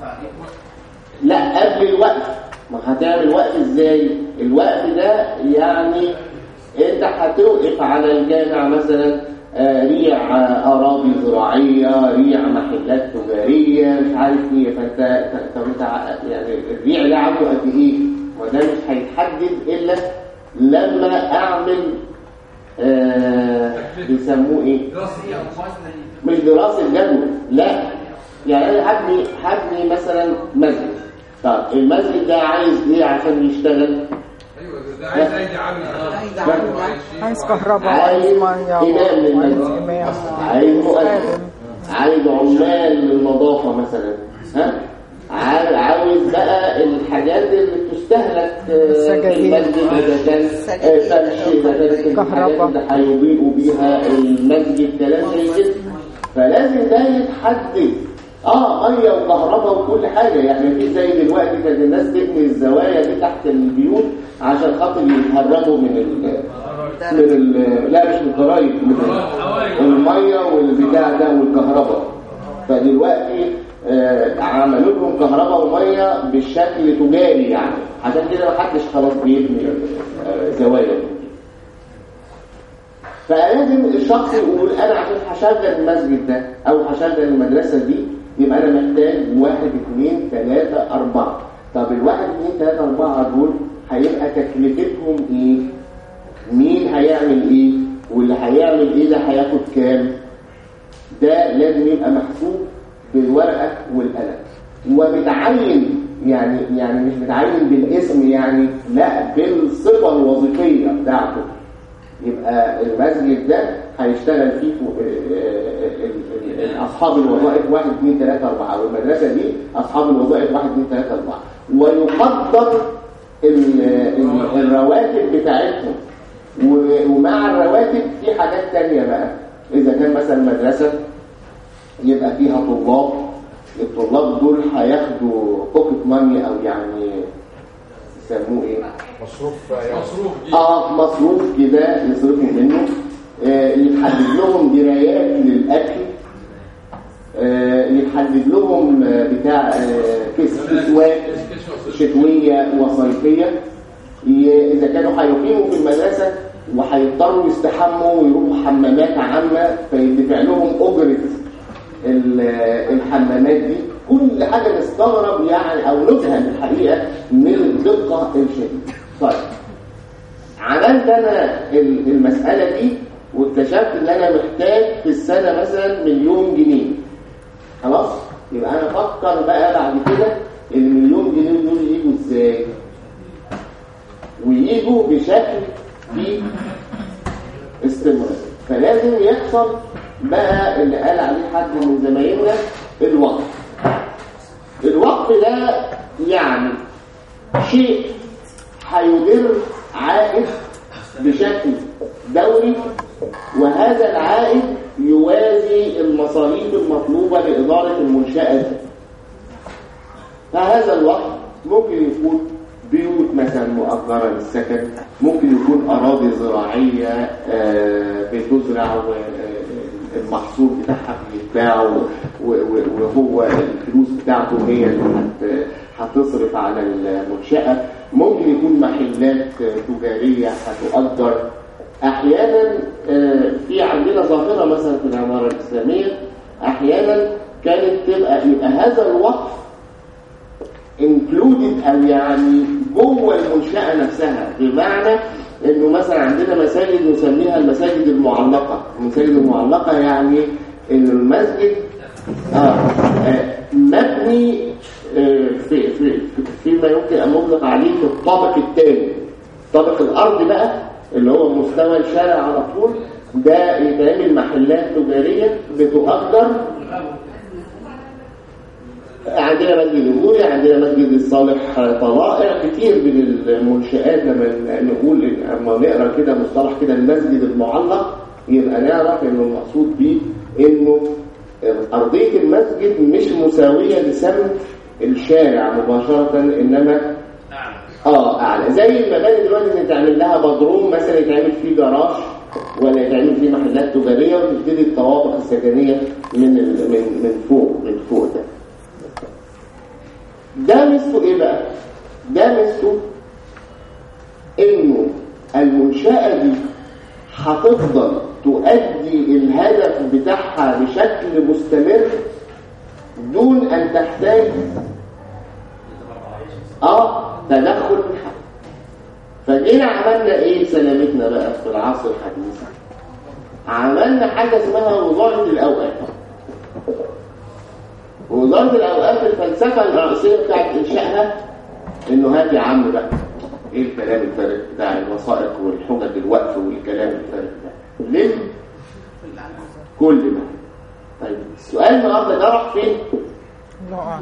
لا قبل الوقت ما هتعمل وقت ازاي الوقت ده يعني انت هتوقف على الجامع مثلا آه، ريع آه، اراضي زراعيه ريع محلات تجاريه مش عارف ايه فانت طب انت ع- يعني الريع ده عنده قد ايه وده مش هيتحدد الا لما اعمل آه بيسموه ايه مش دراسة جدوى لا يعني انا هبني هبني مثلا مسجد طب المسجد ده عايز ايه عشان يشتغل ايوه ده عايز ايدي عامله عايز عامله عايز كهرباء عايز وعايز ميه إمام وعايز للمسجد إمام عايز مؤذن خادم. عايز عمال للنظافة مثلا ها عاي- عاوز بقى الحاجات اللي بتستهلك آه، في السجاير. المسجد اذا كان آه، فرش اذا كانت الحاجات كهرباء. اللي هيضيئوا بيها المسجد كلام زي كده فلازم ده يتحدد اه ميه وكهرباء وكل حاجه يعني في زي دلوقتي كانت الناس تبني الزوايا دي تحت البيوت عشان خاطر يتهربوا من ال من ال لا مش من الضرايب من ال- الميه والبتاع ده والكهرباء فدلوقتي آه عملوا لهم كهرباء وميه بالشكل تجاري يعني عشان كده ما حدش خلاص بيبني آه زوايا فلازم الشخص يقول انا عشان هشغل المسجد ده او هشغل المدرسه دي يبقى انا محتاج واحد اثنين ثلاثه اربعه طب الواحد اثنين ثلاثه اربعه دول هيبقى تكلفتهم ايه؟ مين هيعمل ايه؟ واللي هيعمل ايه ده هياخد كام؟ ده لازم يبقى محسوب بالورقه والقلم ومتعين يعني يعني مش متعين بالاسم يعني لا بالصفه الوظيفيه بتاعته يبقى المسجد ده هيشتغل فيه فوق- آه، آه، ال- ال- اصحاب الوظائف 1 2 3 4 والمدرسه دي اصحاب الوظائف 1 2 3 4 ويقدر ال- ال- الرواتب بتاعتهم و- ومع الرواتب في حاجات تانية بقى اذا كان مثلا مدرسه يبقى فيها طلاب الطلاب دول هياخدوا بوكيت ماني او يعني يسموه ايه مصروف مصروف دي اه مصروف كده يصرفوا منه آه يتحدد لهم درايات للاكل آه يتحدد لهم آه بتاع آه كس- كسوات شتويه وصيفيه ي- اذا كانوا هيقيموا في المدرسه وهيضطروا يستحموا ويروحوا حمامات عامه فيدفع لهم اجره ال- الحمامات دي كل حاجه نستغرب يعني او نذهل الحقيقه من الدقه الشديده طيب عملت انا ال- المسألة دي واكتشفت ان انا محتاج في السنة مثلا مليون جنيه خلاص يبقى انا افكر بقى بعد كده المليون جنيه دول يجوا ازاي ويجوا بشكل فيه استمرار فلازم يحصل بقى اللي قال عليه حد من زمايلنا الوقت الوقت الوقف ده يعني شيء هيدر عائد بشكل دوري وهذا العائد يوازي المصاريف المطلوبة لإدارة المنشأة دي فهذا الوقت ممكن يكون بيوت مثلا مؤجرة للسكن ممكن يكون أراضي زراعية آه، بتزرع والمحصول بتاعها بيتباع و- و- وهو الفلوس بتاعته هي اللي هت- هتصرف على المنشأة ممكن يكون محلات آه، تجارية هتؤجر أحيانا آه، في عندنا ظاهرة مثلا في العمارة الإسلامية أحيانا كانت تبقى يبقى هذا الوقف included او يعني جوه المنشأة نفسها بمعنى انه مثلا عندنا مساجد نسميها المساجد المعلقة المساجد المعلقة يعني ان المسجد آه آه مبني آه في في في- فيما يمكن ان نطلق عليه في الطابق الثاني طابق الارض بقى اللي هو مستوى الشارع على طول ده يتعمل محلات تجارية بتؤجر عندنا مسجد النبوي عندنا مسجد الصالح طلائع كتير من المنشآت لما نقول اما نقرا كده مصطلح كده المسجد المعلق يبقى نعرف انه المقصود بيه انه ارضيه المسجد مش مساويه لسمت الشارع مباشره انما اه اعلى زي المباني دلوقتي ان تعمل لها بدروم مثلا يتعمل فيه جراج ولا يتعمل فيه محلات تجاريه وتبتدي الطوابق السكنيه من ال- من من فوق من فوق ده ده ميزته ايه بقى ده ميزته انه المنشأة دي هتفضل تؤدي الهدف بتاعها بشكل مستمر دون ان تحتاج اه تدخل من حد فجينا عملنا ايه سلامتنا بقى في العصر الحديث عملنا حاجة اسمها وزارة الأوقات ووزارة الأوقاف الفلسفة الرئيسية بتاعت إنشائها إنه هات يا عم بقى إيه الكلام الفارغ بتاع الوثائق والحجج الوقف والكلام الفارغ ده ليه؟ كل ده طيب السؤال النهارده ده راح فين؟ الله اعلم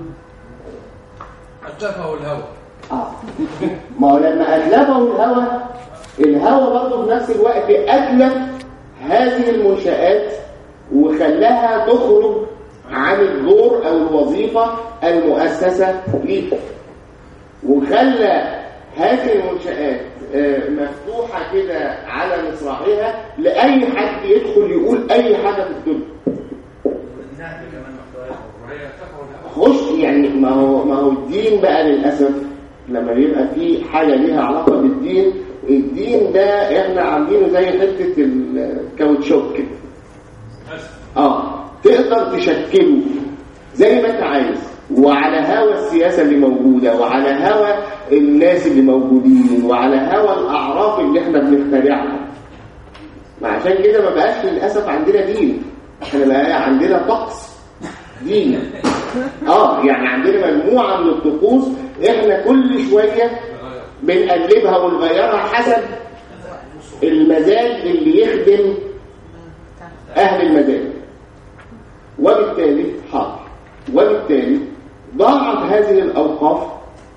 التفه والهوى اه ما هو لما أتلفه الهوى الهوى برضه في نفس الوقت أتلف هذه المنشآت وخلاها تخرج عن الدور أو الوظيفة المؤسسة ليها وخلى هذه المنشآت آه، مفتوحة كده على مصراعيها لأي حد يدخل يقول أي حاجة في الدنيا النهج كمان محتوى وهي التفه والهوى خش يعني ما هو ما هو الدين بقى للاسف لما يبقى في حاجه ليها علاقه بالدين الدين ده احنا عاملينه زي حته الكاوتشوك كده اه تقدر تشكله زي ما انت عايز وعلى هوى السياسه اللي موجوده وعلى هوى الناس اللي موجودين وعلى هوى الاعراف اللي احنا بنخترعها ما عشان كده ما بقاش للاسف عندنا دين احنا بقى عندنا طقس دين اه يعني عندنا مجموعه من الطقوس احنا كل شويه بنقلبها ونغيرها حسب المزاج اللي يخدم اهل المزاج وبالتالي حاضر وبالتالي ضاعت هذه الاوقاف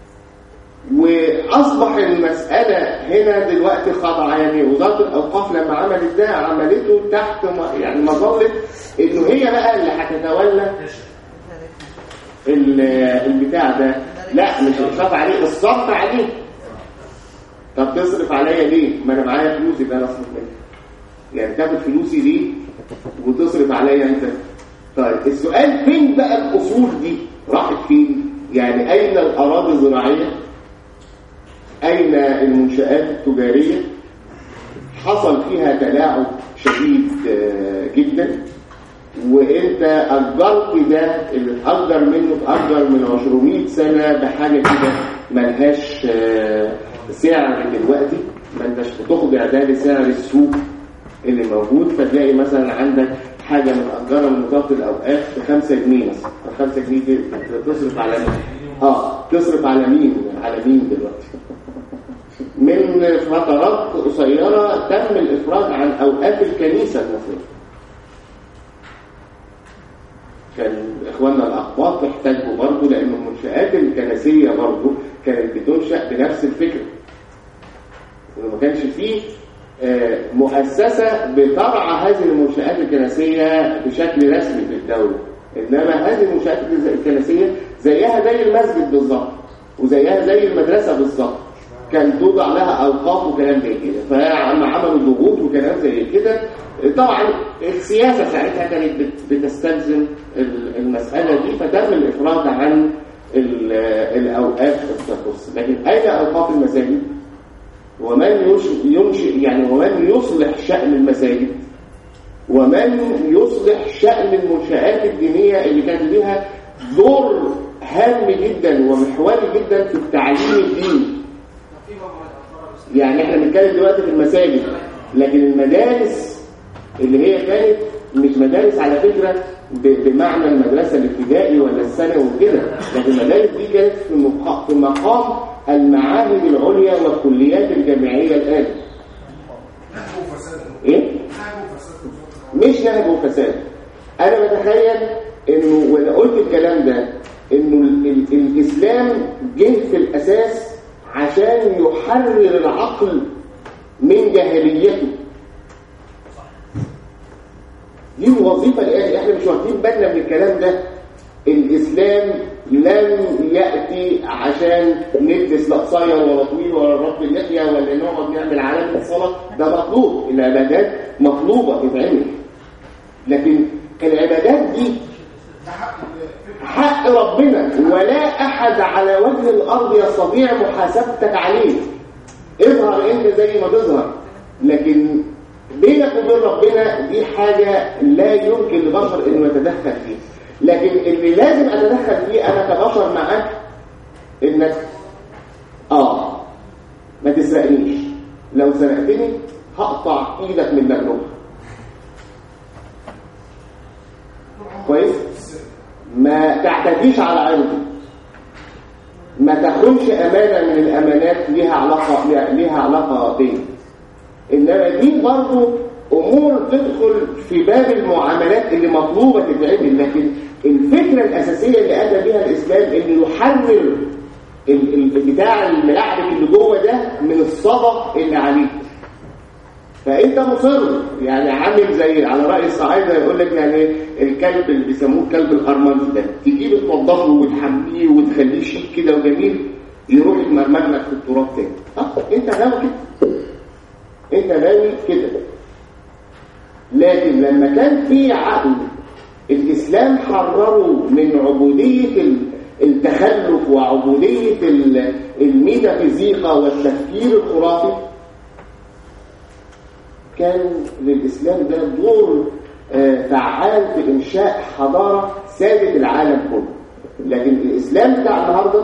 واصبح المساله هنا دلوقتي خاضعه يعني وزاره الاوقاف لما عملت ده عملته تحت م- يعني مظله انه هي بقى اللي هتتولى ال- البتاع ده لا مش الصرف عليه الصرف عليه طب تصرف عليا ليه ما انا معايا فلوس يبقى انا اصرف منها يعني تاخد فلوسي ليه وتصرف عليا انت طيب السؤال فين بقى الاصول دي راحت فين يعني اين الاراضي الزراعيه اين المنشآت التجاريه حصل فيها تلاعب شديد آه، جدا وانت اجرت ده اللي اتاجر منه اتاجر من 200 سنه بحاجه كده ملهاش آه، سعر دلوقتي ما انتش بتخضع ده لسعر السوق اللي موجود فتلاقي مثلا عندك حاجه متاجره من وزاره الاوقاف ب 5 جنيه مثلا 5 جنيه دي تصرف على مين؟ اه تصرف على مين؟ على مين دلوقتي؟ من فترات قصيره تم الافراج عن اوقاف الكنيسه المصريه كان اخواننا الاقباط احتاجوا برضه لانه المنشات المنشآت الكنسية برضه كانت بتنشأ بنفس الفكرة وما كانش فيه آه، مؤسسة بترعى هذه المنشآت الكنسية بشكل رسمي في الدولة إنما هذه المنشآت الكنسية زيها زي المسجد بالظبط وزيها زي المدرسة بالظبط كان توضع لها أوقاف وكلام زي كده فعم عملوا ضغوط وكلام زي كده طبعا السياسة ساعتها كانت بت- بتستلزم ال- المسألة دي فتم الإفراج عن ال- الأوقاف التخص لكن أين أوقاف المساجد؟ ومن يش- ينشئ يعني ومن يصلح شأن المساجد ومن يصلح شأن المنشآت الدينية اللي كان لها دور هام جدا ومحوري جدا في التعليم الديني يعني احنا بنتكلم دلوقتي في المساجد لكن المدارس اللي هي كانت مش مدارس على فكرة ب- بمعنى المدرسة الابتدائي ولا الثانوي وكده لكن المدارس دي كانت في مقا- في مقام المعاهد العليا والكليات الجامعية الآن نهب وفساد ايه؟ نهب وفساد مش نهب وفساد انا بتخيل انه وانا قلت الكلام ده انه ال ال الاسلام جه في الاساس عشان يحرر العقل من جاهليته دي الوظيفه اللي احنا مش واخدين بالنا من الكلام ده الاسلام لم ياتي عشان نلبس لا قصير ولا طويل ولا رب اللحيه ولا نقعد نعمل علامه الصلاه ده مطلوب العبادات مطلوبه تتعمل لكن العبادات دي ده حق الفكر حق ربنا ولا احد على وجه الارض يستطيع محاسبتك عليه اظهر انت زي ما تظهر لكن بينك وبين ربنا دي حاجة لا يمكن لبشر انه يتدخل فيه لكن اللي لازم اتدخل فيه انا كبشر معاك انك اه ما تسرقنيش لو سرقتني هقطع ايدك من مجنون كويس ما تعتديش على عرضي ما تخونش امانه من الامانات ليها علاقه ليها علاقه بيني انما دي برضو امور تدخل في باب المعاملات اللي مطلوبه تتعمل لكن الفكره الاساسيه اللي اتى بها الاسلام انه يحرر ال- ال- بتاع الملعب اللي جوه ده من الصدى اللي عليه فانت مصر يعني عامل زي على راي الصعايده يقول لك يعني الكلب اللي بيسموه الكلب الارمنت ده تجيب تنضفه وتحميه وتخليه شيك كده وجميل يروح يتمرمغ لك في التراب تاني اه انت ناوي كده انت ناوي كده لكن لما كان في عقل الاسلام حرره من عبوديه ال- التخلف وعبوديه ال- الميتافيزيقا والتفكير الخرافي كان للإسلام ده دور آه، فعال في إنشاء حضارة سادت العالم كله لكن الإسلام بتاع النهاردة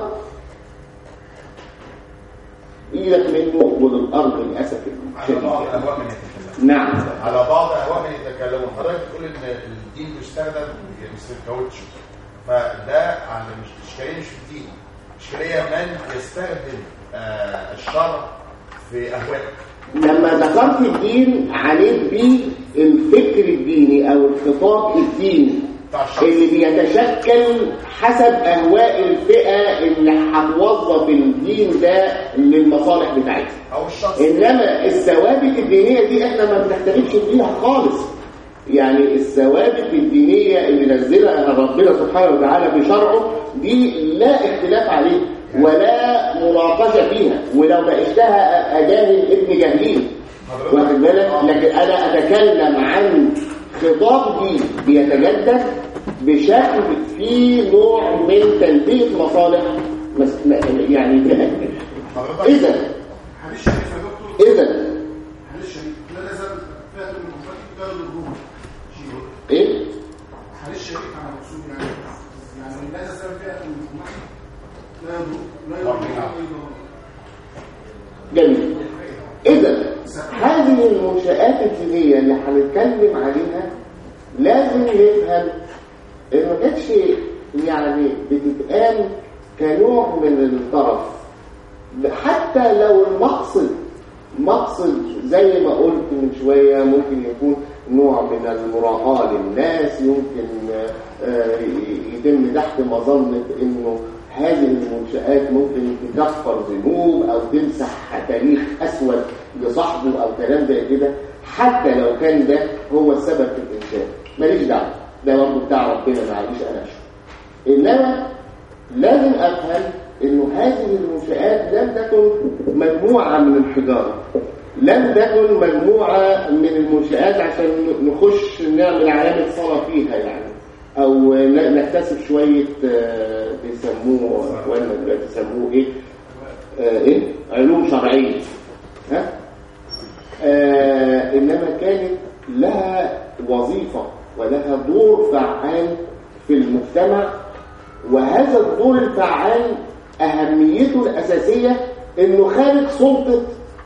إيدك منه وللأرض للأسف على بعض الشديد أهواء من يتكلم نعم على بعض أهواء من يتكلمون حضرتك بتقول إن الدين بيستخدم مثل الكاوتش فده على مش إشكالية مش في الدين إشكالية من يستخدم آه، الشرع في أهوائه لما ذكرت الدين عليك بيه الفكر الديني أو الخطاب الديني بتاع الشخص اللي بيتشكل حسب أهواء الفئة اللي هتوظف الدين ده للمصالح بتاعتها أو الشخص انما الثوابت الدينيه دي احنا ما بنختلفش فيها خالص يعني الثوابت الدينيه اللي نزلها ربنا سبحانه وتعالى بشرعه دي لا اختلاف عليها ولا مناقشه فيها ولو ناقشتها اجاهل ابن جهلين واخد بالك لكن انا اتكلم عن خطاب دين بيتجدد بشكل فيه نوع من تلبيه مصالح مس- يعني حضرتك اذا حديث شريف يا دكتور اذا حديث شريف لا نزال فئة من أمتي لا يضرهم شيء ايه حديث شريف عن الرسول يعني يعني لا تزال فئة من أمتي لا يضر لا يضرهم أيضا جميل اذا هذه المنشآت الدينية اللي هنتكلم عليها لازم نفهم ان ما كانتش يعني بتتقام كنوع من الطرف حتى لو المقصد مقصد زي ما قلت من شوية ممكن يكون نوع من المراعاة للناس يمكن آه، يتم تحت مظنة انه هذه المنشآت ممكن تكفر ذنوب أو تمسح تاريخ أسود لصاحبه أو كلام زي كده حتى لو كان ده هو السبب في الإنشاء ماليش دعوة ده برضه بتاع ربنا معليش أنا أشهر إنما لازم أفهم إنه هذه المنشآت لم تكن مجموعة من الحجارة لم تكن مجموعة من المنشآت عشان نخش نعمل علامة صلاة فيها يعني أو ن- نكتسب شوية آه، بيسموه ولا دلوقتي يسموه إيه؟ آه، إيه؟ علوم شرعية ها؟ آه، إنما كانت لها وظيفة ولها دور فعال في المجتمع وهذا الدور الفعال أهميته الأساسية إنه خارج سلطة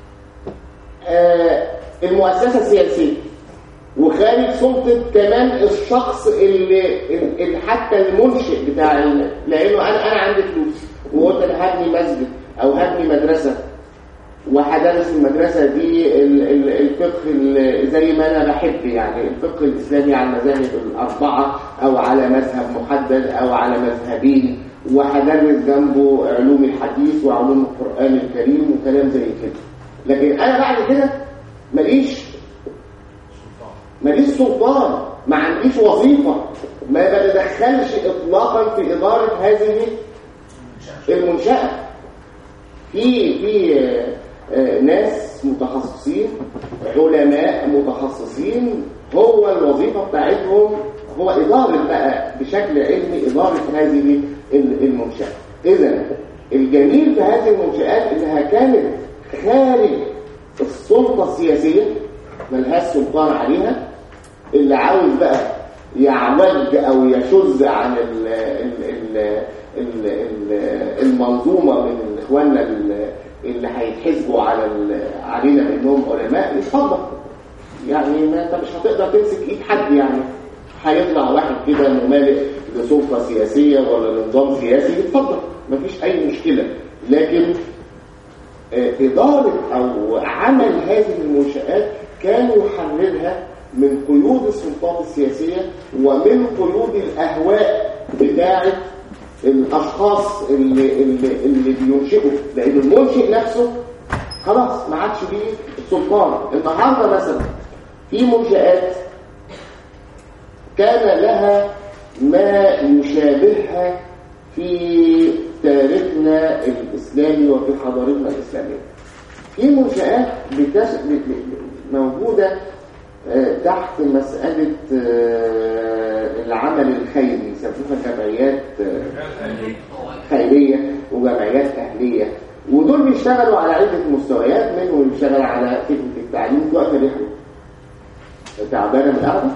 آه، المؤسسة السياسية وخارج سلطة كمان الشخص اللي, اللي حتى المنشئ بتاع ال- لأنه أنا أنا عندي فلوس وقلت أنا هبني مسجد أو هبني مدرسة وهدرس المدرسة دي ال- ال- الفقه ال- زي ما أنا بحب يعني الفقه الإسلامي على المذاهب الأربعة أو على مذهب محدد أو على مذهبين وهدرس جنبه علوم الحديث وعلوم القرآن الكريم وكلام زي كده لكن أنا بعد كده ماليش ماليش سلطان ما عنديش وظيفة ما بتدخلش إطلاقا في إدارة هذه المنشأة في في آه، آه، ناس متخصصين علماء متخصصين هو الوظيفة بتاعتهم هو إدارة بقى بشكل علمي إدارة هذه ال- المنشأة إذا الجميل في هذه المنشآت إنها كانت خارج السلطة السياسية ملهاش سلطان عليها اللي عاوز بقى يعوج او يشذ عن ال ال ال ال ال المنظومه من اخواننا ال- اللي هيتحسبوا على ال- علينا بانهم علماء يتفضل يعني ما انت مش هتقدر تمسك ايد حد يعني هيطلع واحد كده ممالئ لسلطه سياسيه ولا لنظام سياسي يتفضل مفيش اي مشكله لكن آه، إدارة أو عمل هذه المنشآت كان يحررها من قيود السلطات السياسية ومن قيود الأهواء بتاعة الأشخاص اللي, اللي, اللي بينشئوا لأن المنشئ نفسه خلاص ما عادش ليه سلطان النهارده مثلا في منشآت كان لها ما يشابهها في تاريخنا الإسلامي وفي حضارتنا الإسلامية في منشآت بتس... ب- ب- موجودة آه، تحت مسألة آه، العمل الخيري يسموها جمعيات آه، خيرية وجمعيات أهلية ودول بيشتغلوا على عدة مستويات منهم اللي بيشتغل على فكرة التعليم دلوقتي رحلة تعبانة من الأرض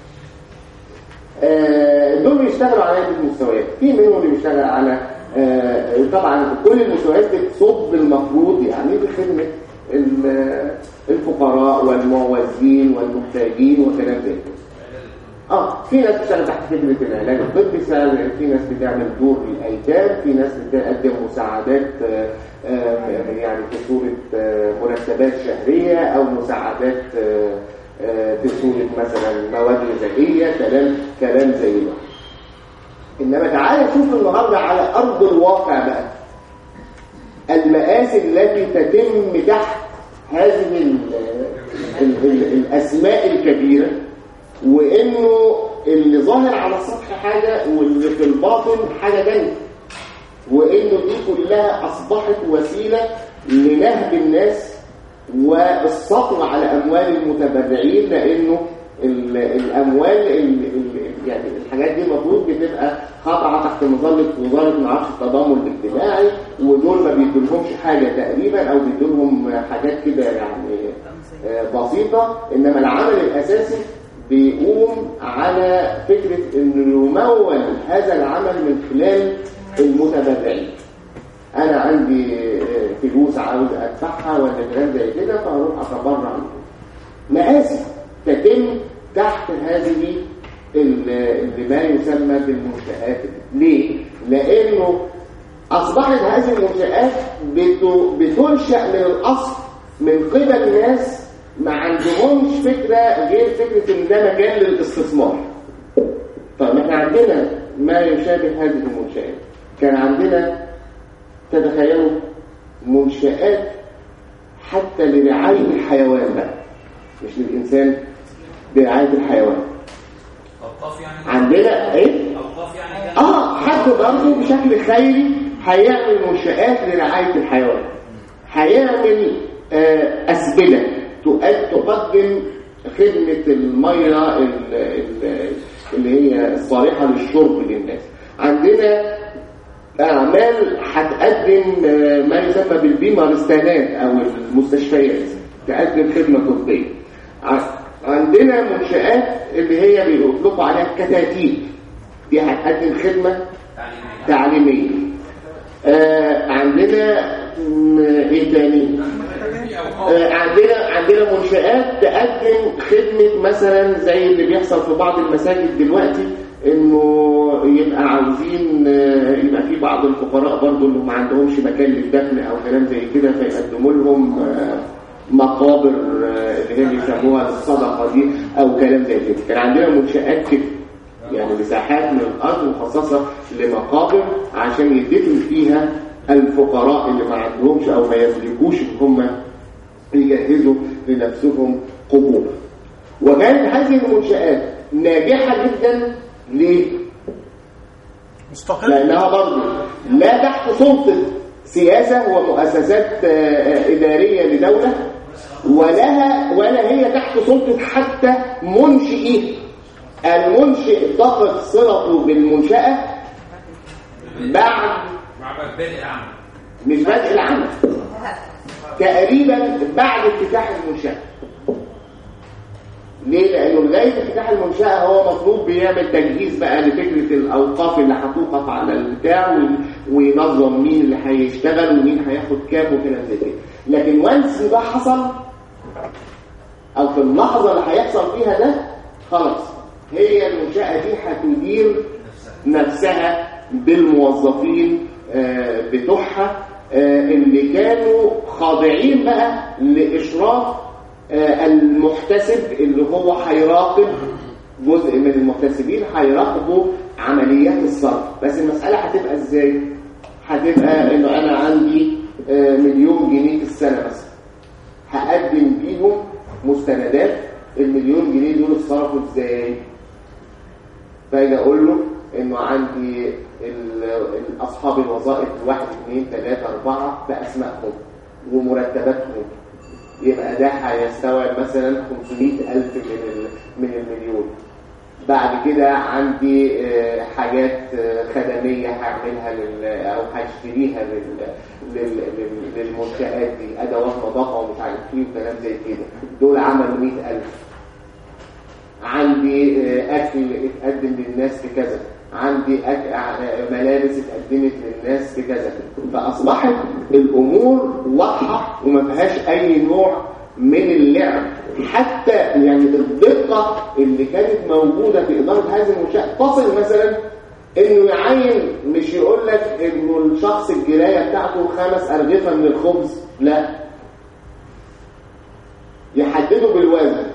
آه، دول بيشتغلوا على عدة مستويات في منهم اللي بيشتغل على آه، طبعا كل المستويات بتصب المفروض يعني بخدمة ال- الفقراء والمعوزين والمحتاجين وكلام زي كده اه في ناس بتشتغل تحت خدمة العلاج الطبي سا- في ناس بتعمل دور للأيتام في ناس بتقدم مساعدات آه، آه، يعني في صورة آه، مرتبات شهرية أو مساعدات آه، آه، في صورة مثلا مواد غذائية كلام كلام زي ده إنما تعالى شوف النهاردة على أرض الواقع بقى المآسي التي تتم تحت هذه ال ال ال الأسماء الكبيرة وإنه اللي ظاهر على السطح حاجة واللي في الباطن حاجة تانية وإنه دي كلها أصبحت وسيلة لنهب الناس والسطو على أموال المتبرعين لأنه ال- الأموال ال- ال- يعني الحاجات دي المفروض بتبقى خاضعة تحت مظلة وزارة معرفش التضامن الاجتماعي ودول ما بيدولهمش حاجة تقريبا أو بيدولهم حاجات كده يعني آه، بسيطة إنما العمل الأساسي بيقوم على فكرة إنه يمول هذا العمل من خلال المتبرعين انا عندي آه، فلوس عاوز ادفعها ولا كلام زي كده فاروح اتبرع منه. مآسي تتم تحت هذه ال- اللي ما يسمى بالمنشآت ليه؟ لأنه أصبحت هذه المنشآت بت- بتنشأ من الأصل من قبل ناس ما عندهمش فكرة غير فكرة إن ده مجال للاستثمار طيب احنا عندنا ما يشابه هذه المنشآت كان عندنا تتخيلوا منشآت حتى لرعاية الحيوان بقى مش للإنسان برعاية الحيوان اوقاف يعني عندنا ايه؟ اوقاف يعني كان اه حد برضه بشكل خيري هيعمل منشآت لرعاية الحيوان هيعمل آه، أسبلة تؤد- تقدم خدمة المية ال- ال- اللي هي الصالحة للشرب للناس عندنا أعمال هتقدم آه، ما يسمى بالبيمارستانات أو المستشفيات تقدم خدمة طبية ع- عندنا منشآت اللي هي بيطلقوا عليها الكتاتيب دي هتقدم خدمة تعليميه تعليمية آه عندنا م- ايه تاني آه عندنا عندنا منشآت تقدم خدمة مثلا زي اللي بيحصل في بعض المساجد دلوقتي انه يبقى عاوزين آه، يبقى في بعض الفقراء برضو اللي ما عندهمش مكان للدفن او كلام زي كده فيقدموا لهم آه، مقابر آه، اللي هي بيسموها الصدقه دي او كلام زي كده كان عندنا منشآت كده يعني مساحات من الأرض مخصصة لمقابر عشان يدفن فيها الفقراء اللي ما عندهمش أو ما يملكوش إن هم يجهزوا لنفسهم قبور وكانت هذه المنشآت ناجحة جدا ليه؟ مستقل لأنها برضه لا تحت سلطة سياسة ومؤسسات آه، آه، إدارية لدولة ولها ولا هي تحت سلطة حتى منشئيه المنشئ ضغط صلته بالمنشأة بعد مع بدء العمل مش بدء العمل تقريبا بعد افتتاح المنشأة ليه؟ لأنه لغاية افتتاح المنشأة هو مطلوب بيعمل تجهيز بقى لفكرة الأوقاف اللي هتوقف على البتاع وي- وينظم مين اللي هيشتغل ومين هياخد كام وكلام زي كده لكن وانس ده حصل أو في اللحظة اللي هيحصل فيها ده خلاص هي المنشأة دي هتدير نفسها بالموظفين آه، بتوعها آه، اللي كانوا خاضعين بقى لإشراف آه، المحتسب اللي هو هيراقب جزء من المحتسبين هيراقبوا عمليات الصرف بس المسألة هتبقى ازاي؟ هتبقى انه انا عندي آه، مليون جنيه في السنة مثلا هقدم بيهم مستندات المليون جنيه دول اتصرفوا ازاي؟ فاجي اقول له انه عندي ال- ال- اصحاب الوظائف واحد اثنين ثلاثة اربعة باسمائهم ومرتباتهم يبقى ده هيستوعب مثلا 500 الف من ال- من المليون بعد كده عندي آه، حاجات آه، خدمية هعملها لل او هشتريها لل لل- لل- للمنشآت دي ادوات نظافة ومش عارف ايه وكلام زي كده دول عملوا 100000 عندي آه، اكل اتقدم للناس بكذا عندي أك... آه، ملابس اتقدمت للناس بكذا فاصبحت الامور واضحه وما فيهاش اي نوع من اللعب حتى يعني الدقه اللي كانت موجوده في اداره هذه المنشاه تصل مثلا انه يعين مش يقول لك انه الشخص الجرايه بتاعته خمس ارغفه من الخبز لا يحددوا بالوزن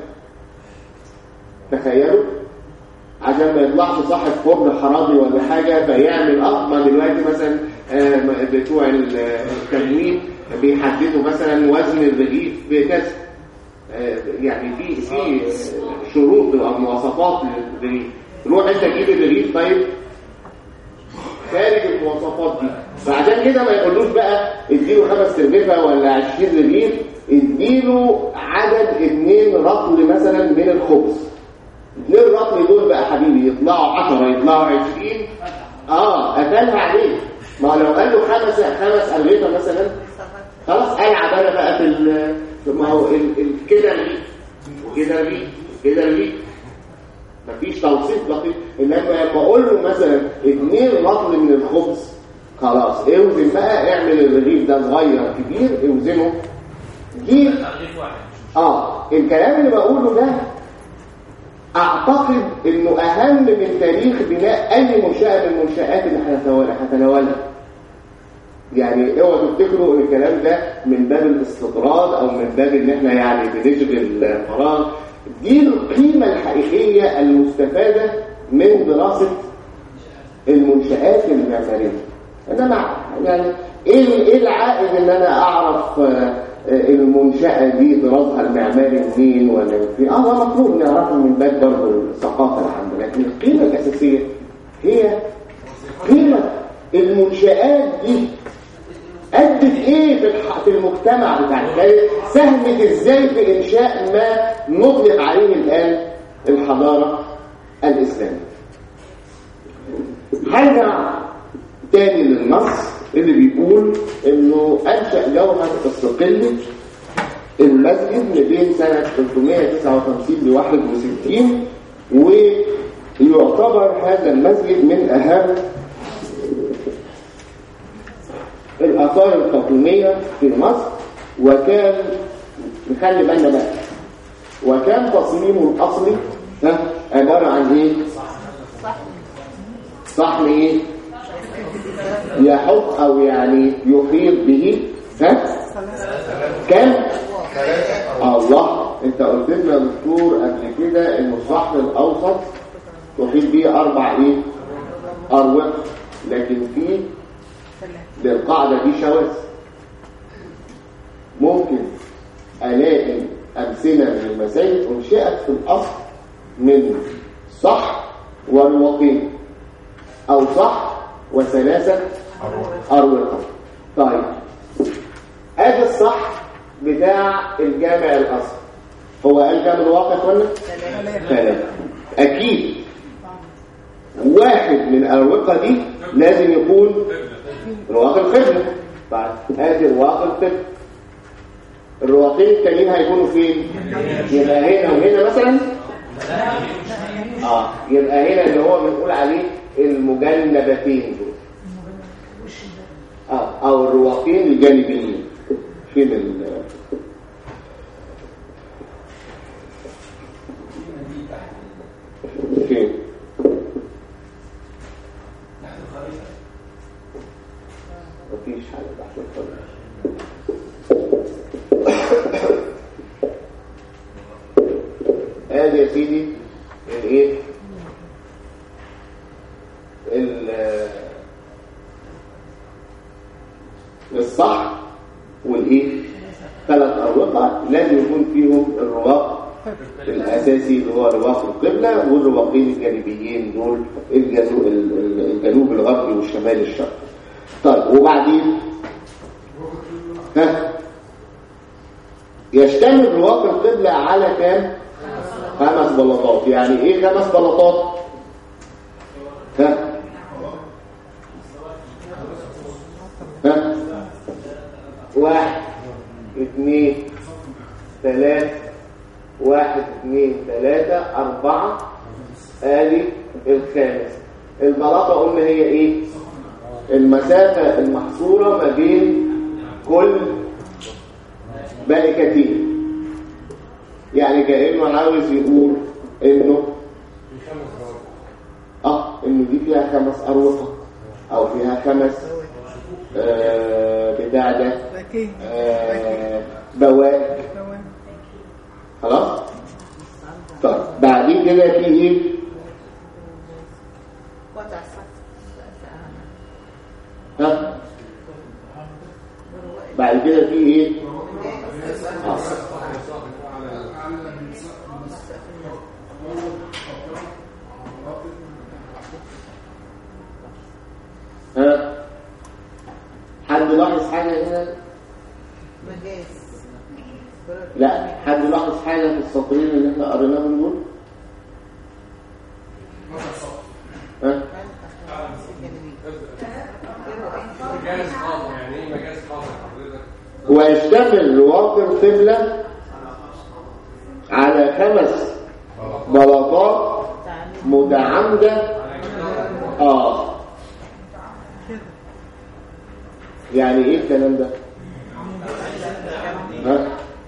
تخيلوا عشان ما يطلعش صاحب فرن حرامي ولا حاجة فيعمل اه ما دلوقتي مثلا آه، بتوع ال- التموين بيحددوا مثلا وزن الرغيف بكذا آه، يعني في في شروط او مواصفات للرغيف روح انت تجيب الرغيف طيب خارج المواصفات دي فعشان كده ما يقولوش بقى اديله خمس ترغيفه ولا 20 رغيف اديله عدد اتنين رطل مثلا من الخبز اتنين رطل دول بقى حبيبي يطلعوا 10 يطلعوا 20 اه قتلها عليه ما هو لو قال له خمس خمس ارغفه مثلا خلاص العب انا بقى في ال- في- ما هو ال- ال- كده رغيف وكده رغيف وكده رغيف مفيش توصيف دقيق انما لما اقول له مثلا اتنين رطل من الخبز خلاص اوزن بقى اعمل الرغيف ده صغير كبير اوزنه جيب تغليف واحد اه الكلام اللي بقوله ده اعتقد انه اهم من تاريخ بناء اي منشأة من المنشآت اللي هنتناولها هتناولها يعني اوعوا تفتكروا ان الكلام ده من باب الاستطراد او من باب ان احنا يعني بنشغل فراغ دي القيمة الحقيقية المستفادة من دراسة المنشآت المعمارية انما يعني ايه ايه العائد ان انا اعرف آه، آه، المنشأة دي طرازها المعماري منين ولا في اه ده مطلوب نعرفه من باب برضه الثقافة اللي عندنا لكن القيمة الأساسية هي قيمة المنشآت دي أدت إيه في الح- في المجتمع بتاعنا يعني ساهمت إزاي في إنشاء ما نطلق عليه الآن الحضارة الإسلامية هرجع تاني للنص اللي بيقول إنه أنشأ جوهر الصقلي المسجد ما بين سنة 359 ل 61 ويعتبر هذا المسجد من أهم الآثار الفاطمية في مصر وكان نخلي بالنا بقى وكان تصميمه الأصلي ها عبارة عن إيه؟ صحن إيه؟ يحط أو يعني يحيط به ها؟ كم؟ الله انت قلت لنا يا دكتور قبل كده ان الصحن الاوسط تحيط به اربع ايه اروق لكن في للقاعده دي شواذ ممكن الاقي امثله من المساجد انشئت في الاصل من صح والوقين او صح وثلاثه اروقه طيب ادي الصح بتاع الجامع الاصلي هو قال كام الواقع ولا ثلاثة اكيد واحد من الاروقه دي لازم يكون رواق الخدمه طيب ادي رواق الخدمه الرواقين التانيين هيكونوا فين يبقى هنا وهنا مثلا اه يبقى هنا اللي هو بنقول عليه المجنبتين دول اه او الرواقين الجانبيين فين ال فين مفيش حاجة تحت الخريطة ادي يا سيدي الايه ال- الصح والايه ثلاث اروقه لازم يكون فيهم الرواق الاساسي اللي هو رواق القبله والرواقين الجانبيين دول الجنوب الجنوب الغربي والشمال الشرقي طيب وبعدين ها يشتمل رواق القبله على كام خمس بلاطات يعني ايه خمس بلاطات ها ها واحد اثنين ثلاثة واحد اثنين ثلاثة أربعة آدي الخامس البلاطة قلنا هي ايه المسافة المحصورة ما بين كل باركتين يعني كأنه عاوز يقول انه اه انه دي فيها خمس اروقة او فيها خمس آه بتاع ده آه بواقي خلاص طيب بعدين كده في ايه ها بعد كده في ايه آه. ها حد لاحظ حاجه هنا لا حد لاحظ حاجه في السطرين اللي احنا قريناهم دول ها مجاز خاطر يعني ايه مجاز خاطر حضرتك؟ ويشتمل رواق القبلة على خمس بلاطات متعامدة اه يعني ايه الكلام ده ها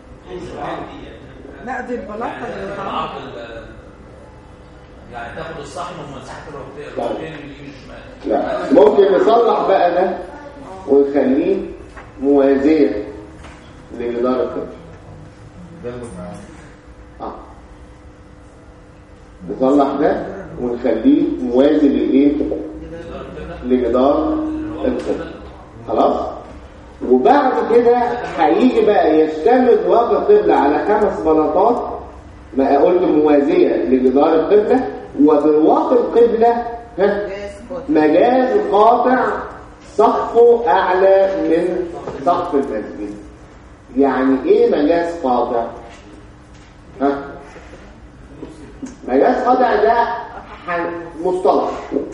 لا دي البلاطه اللي طالعة. العقل يعني تاخد الصحن ومساحه الركبتين الركبتين اليمين والشمال لا ممكن نصلح بقى ده ونخليه موازية لجدار القبلة ده المتعامل اه نصلح ده ونخليه موازي لايه لجدار القبلة خلاص وبعد كده هيجي بقى يشتمل واقع القبلة على خمس بلاطات ما قلت موازية لجدار القبلة وبواقع القبلة ها مجاز قاطع سقفه أعلى من سقف المسجد يعني إيه مجاز قاطع؟ ها؟ مجاز قاطع ده ح- مصطلح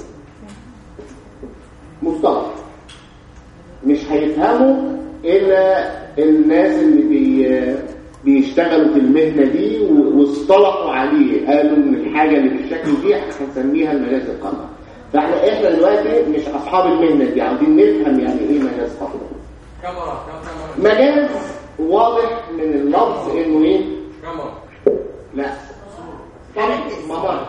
مصطلح مش هيفهموا إلا الناس اللي بي بيشتغلوا في المهنة دي و- واصطلحوا عليه قالوا إن الحاجة اللي بالشكل دي هنسميها المجاز القاطع فاحنا احنا دلوقتي مش اصحاب المهنه دي عاوزين نفهم يعني ايه مجاز قاطع كاميرا كاميرا مجاز واضح من اللفظ انه ايه كاميرا لا طريق ممر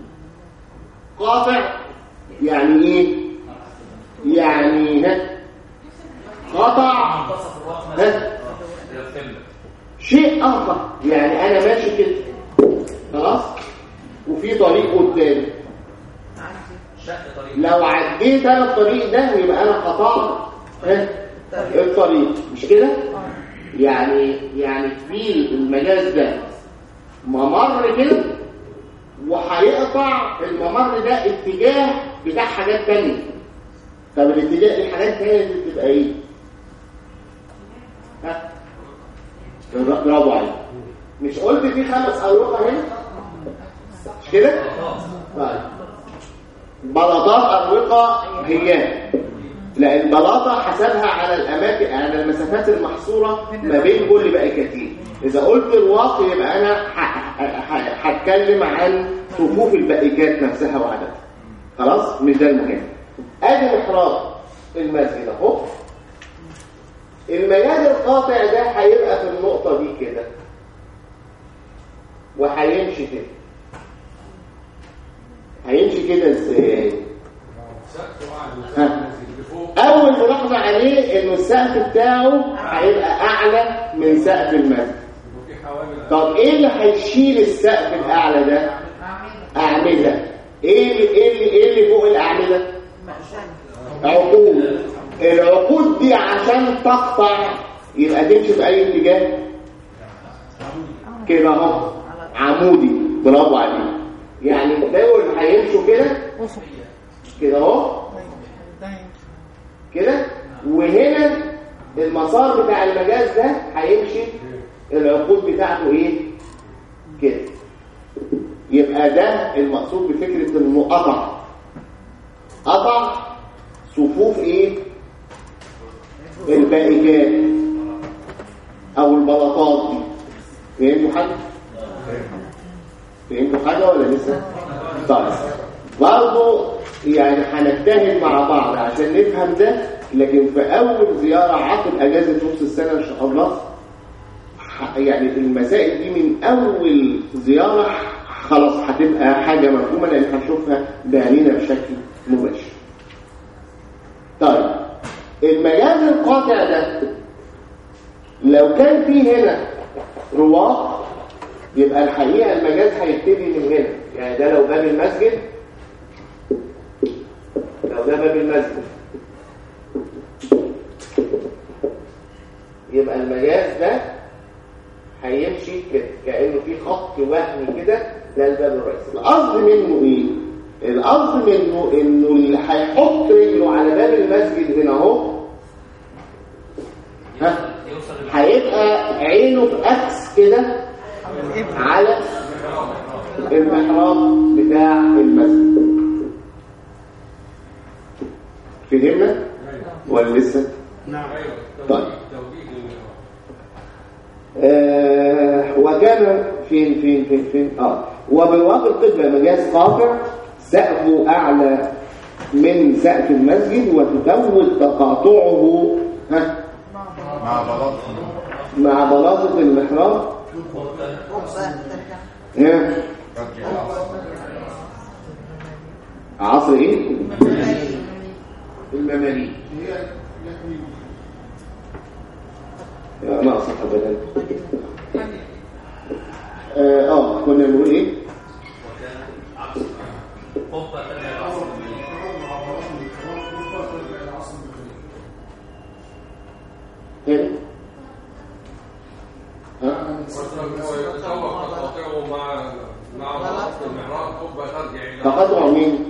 قاطع يعني ايه يعني ها قطع منتصف الوقت ها مثلا الى القبله شيء اخر يعني انا ماشي كده خلاص وفي طريق قدامي شق طريق لو عديت انا الطريق ده يبقى انا قطعت ها الطريق مش كده يعني يعني في المجاز ده ممر كده وهيقطع الممر ده اتجاه بتاع حاجات تانية طب الاتجاه الحاجات التانية دي بتبقى ايه؟ ها؟ برافو عليك مش قلت في خمس أروقة هنا؟ مش كده؟ طيب بلاطات أروقة هي لأن البلاطة حسبها على الأماكن على المسافات المحصورة ما بين كل بقيكتين إذا قلت الواقع يبقى أنا ح- ح- هتكلم عن صفوف البقيكات نفسها وعددها خلاص مش ده المهم ادي محراب المسجد اهو المجال القاطع ده هيبقى في النقطة دي كده وهيمشي كده هيمشي كده ازاي ها. اول ملاحظة عليه انه السقف بتاعه هيبقى اعلى من سقف المسجد وفي حوامل طب ايه اللي هيشيل السقف الاعلى ده اعمده ايه اللي ايه اللي ايه اللي فوق الاعمده عقود العقود دي عشان تقطع يبقى تمشي في اي اتجاه كده اهو عمودي برافو عليك يعني دول هيمشوا كده افق كده اهو ده كده وهنا المسار بتاع المجاز ده هيمشي العقود بتاعته ايه كده يبقى ده المقصود بفكرة انه قطع قطع صفوف ايه البائكات او البلاطات دي فهمتوا حاجة فهمتوا حاجة ولا لسه طيب برضه يعني هنجتهد مع بعض عشان نفهم ده لكن في اول زيارة عقب اجازة نص السنة ان شاء الله ح- يعني المسائل دي من اول زيارة خلاص هتبقى حاجة مفهومة لان هنشوفها بعينينا بشكل مباشر طيب المجاز القاطع ده لو كان فيه هنا رواق يبقى الحقيقة المجاز هيبتدي من هنا يعني ده لو باب المسجد لو ده باب المسجد يبقى المجاز ده هيمشي كده كأنه في خط وهمي كده ده الباب الرئيسي القصد منه ايه القصد منه انه اللي هيحط رجله على باب المسجد هنا اهو ها يوصل للمحل. هيبقى عينه في اكس كده على المحراب بتاع المسجد فهمنا ولا لسه نعم طيب آه وكان فين فين فين فين اه وبالواقع القبلة مجاز قاطع سقفه أعلى من سقف المسجد وتزود تقاطعه ها مع بلاط مع بلاطة المحراب ها عصر ايه؟ المماليك هي يا ناقصة ابدا اه آه، كنا بنقول ايه؟ قبة تبع العصر المالي. تقاطع مين؟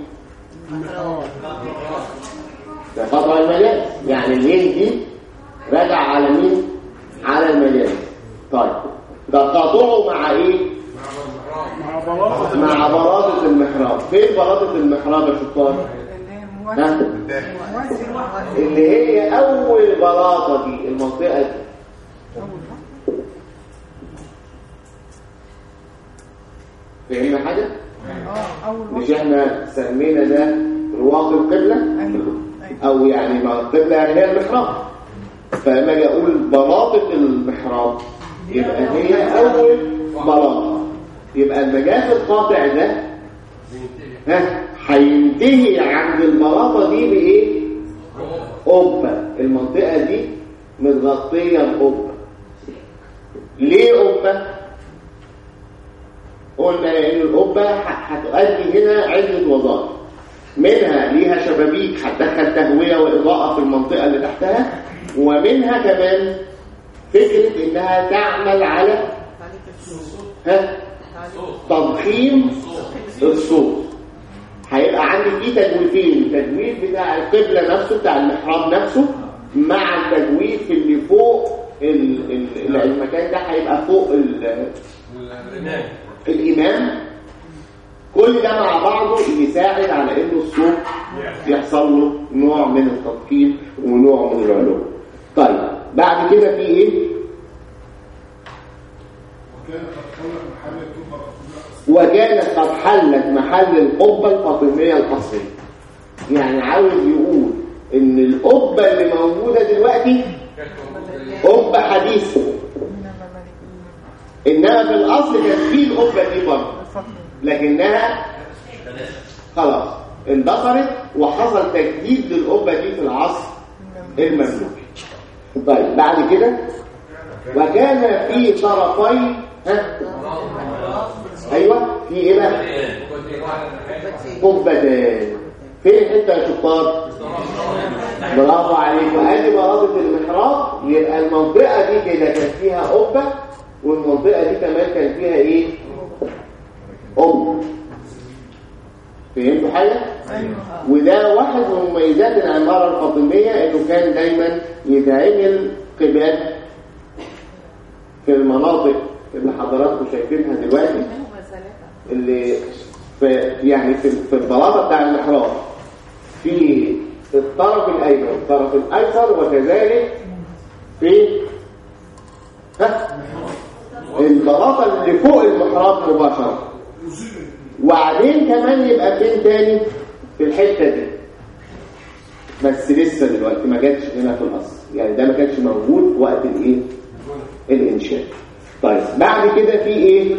تقاطع المجال يعني المين دي راجع على مين؟ على المجال طيب تقاطعه مع ايه؟ مع بلاطة مع بلاطة المحراب فين بلاطة المحراب يا شطار؟ ها؟ اللي هي اول بلاطة دي المنطقة دي فهمنا حاجة؟ اه اول مش واحد احنا سمينا ده رواق القبلة ايوه او يعني ما القبلة يعني هي المحراب فلما اجي اقول بلاطة المحراب يبقى هي اول بلاطة يبقى المجال القاطع ده ها هينتهي عند البلاطة دي بايه قبة المنطقة دي متغطية بقبة ليه قبة قلنا ان القبة ه- هتؤدي هنا عدة وظائف منها ليها شبابيك هتدخل تهوية وإضاءة في المنطقة اللي تحتها ومنها كمان فكرة انها تعمل على ها تضخيم الصوت هيبقى عندي فيه تجويفين التجويف بتاع القبلة نفسه بتاع المحراب نفسه مع التجويف اللي فوق ال- ال- المكان ده هيبقى فوق ال- الإمام كل ده مع بعضه يساعد على انه الصوت يحصل له نوع من التضخيم ونوع من العلو طيب بعد كده في ايه وكان قد خلق محل الكبر الأصلية وكانت قد حلت محل القبة الفاطمية الأصلية يعني عاوز يقول ان القبة اللي موجودة دلوقتي قبة حديثة انما ملك انما في الاصل كانت في القبة دي برضه الفقر لكنها خلاص اندثرت وحصل تجديد للقبة دي في العصر المملوكي طيب بعد كده وكان في طرفي ها ايوه في ايه بقى قبتان فين الحته يا شطار برافو عليك وادي بلاطه المحراب يبقى المنطقه دي كده كان فيها قبه والمنطقه دي كمان كان فيها ايه قبه فهمتوا حاجه وده واحد من مميزات العماره الفاطميه انه كان دايما يتعمل قباب في المناطق اللي حضراتكم شايفينها دلوقتي اللي في يعني في في البلاطه بتاع المحراب في الطرف الايمن والطرف الايسر وكذلك في ها البلاطه اللي فوق المحراب مباشره وبعدين كمان يبقى فين تاني في الحته دي بس لسه دلوقتي ما جاتش هنا في الاصل يعني ده ما كانش موجود وقت الايه الانشاء طيب بعد كده في ايه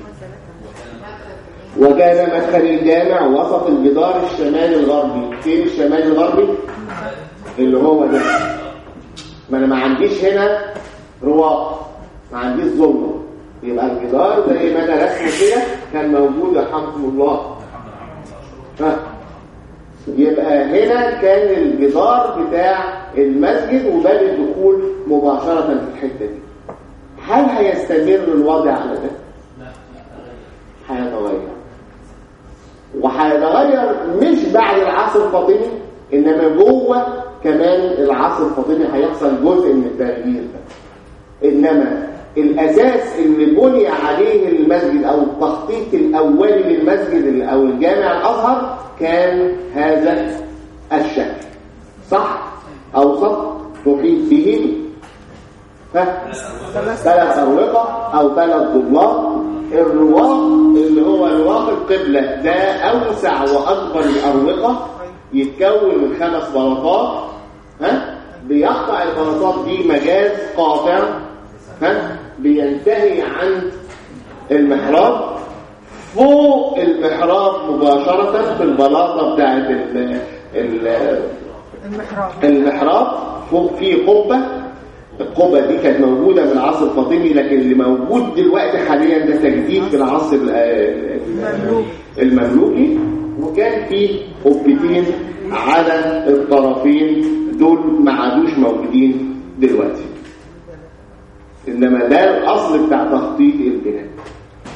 وكان مدخل الجامع وسط الجدار الشمالي الغربي فين الشمالي الغربي اللي هو ده ما انا ما عنديش هنا رواق ما عنديش ظلمه يبقى الجدار زي ما انا رسمه كده كان موجود رحمه الله ها يبقى هنا كان الجدار بتاع المسجد وباب الدخول مباشرة في الحتة دي هل هيستمر الوضع على ده؟ هيتغير وهيتغير مش بعد العصر الفاطمي انما جوه كمان العصر الفاطمي هيحصل جزء من التغيير ده انما الاساس اللي بني عليه المسجد او التخطيط الاولي للمسجد او الجامع الازهر كان هذا الشكل صح او صح تحيط به ها ثلاث أروقة أو ثلاث ضباط الرواق اللي هو رواق القبلة ده أوسع وأكبر الأروقة يتكون من خمس بلاطات ها بيقطع البلاطات دي مجاز قاطع ها بينتهي عند المحراب فوق المحراب مباشرة في البلاطة بتاعت ال- ال- المحراب المحراب فوق فيه قبة القبة دي كانت موجودة من العصر الفاطمي لكن اللي موجود دلوقتي حاليا ده تجديد في العصر ال- ال- المملوكي وكان فيه قبتين على الطرفين دول ما عادوش موجودين دلوقتي انما ده الاصل بتاع تخطيط البناء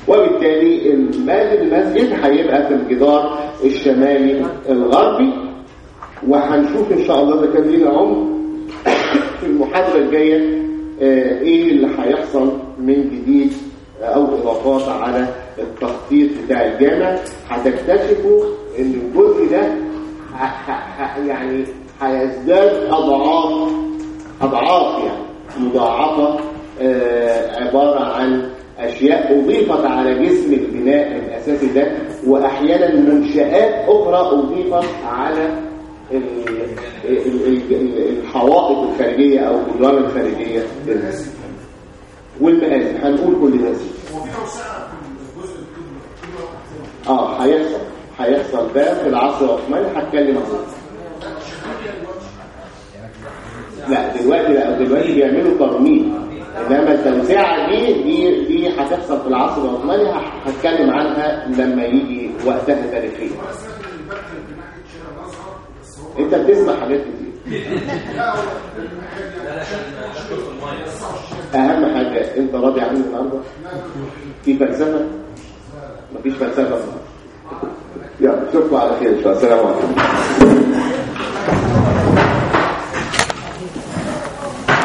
وبالتالي المال المسجد هيبقى في الجدار الشمالي الغربي وهنشوف ان شاء الله اذا كان لينا عمر في المحاضره الجايه آه، ايه اللي هيحصل من جديد او اضافات على التخطيط بتاع الجامع هتكتشفوا ان الجزء ده ه- ه- ه- يعني هيزداد اضعاف اضعاف يعني مضاعفه آه، عباره عن اشياء اضيفت على جسم البناء الاساسي ده واحيانا منشات اخرى اضيفت على ال- ال- ال- ال- الحوائط الخارجيه او الجدران الخارجيه للمسجد. والمآذن هنقول كل ده هو في توسعه في الجزء القبله القبله تحتنا اه هيحصل هيحصل ده في العصر العثماني هتكلم عنه لا دلوقتي لا دلوقتي بيعملوا ترميم انما التوسعه دي دي دي هتحصل في العصر العثماني ه- هتكلم عنها لما يجي وقتها تاريخيا انا سمعت ان الباب كان في ناحيه شارع الازهر بس هو انت بتسمع حاجات كتير لا هو الناحيه دي لا لا عشان تدخل في الميه اهم حاجه انت راضي عنه النهارده في فلسفه مفيش فلسفه النهارده يلا اشوفكم على خير ان شاء الله السلام عليكم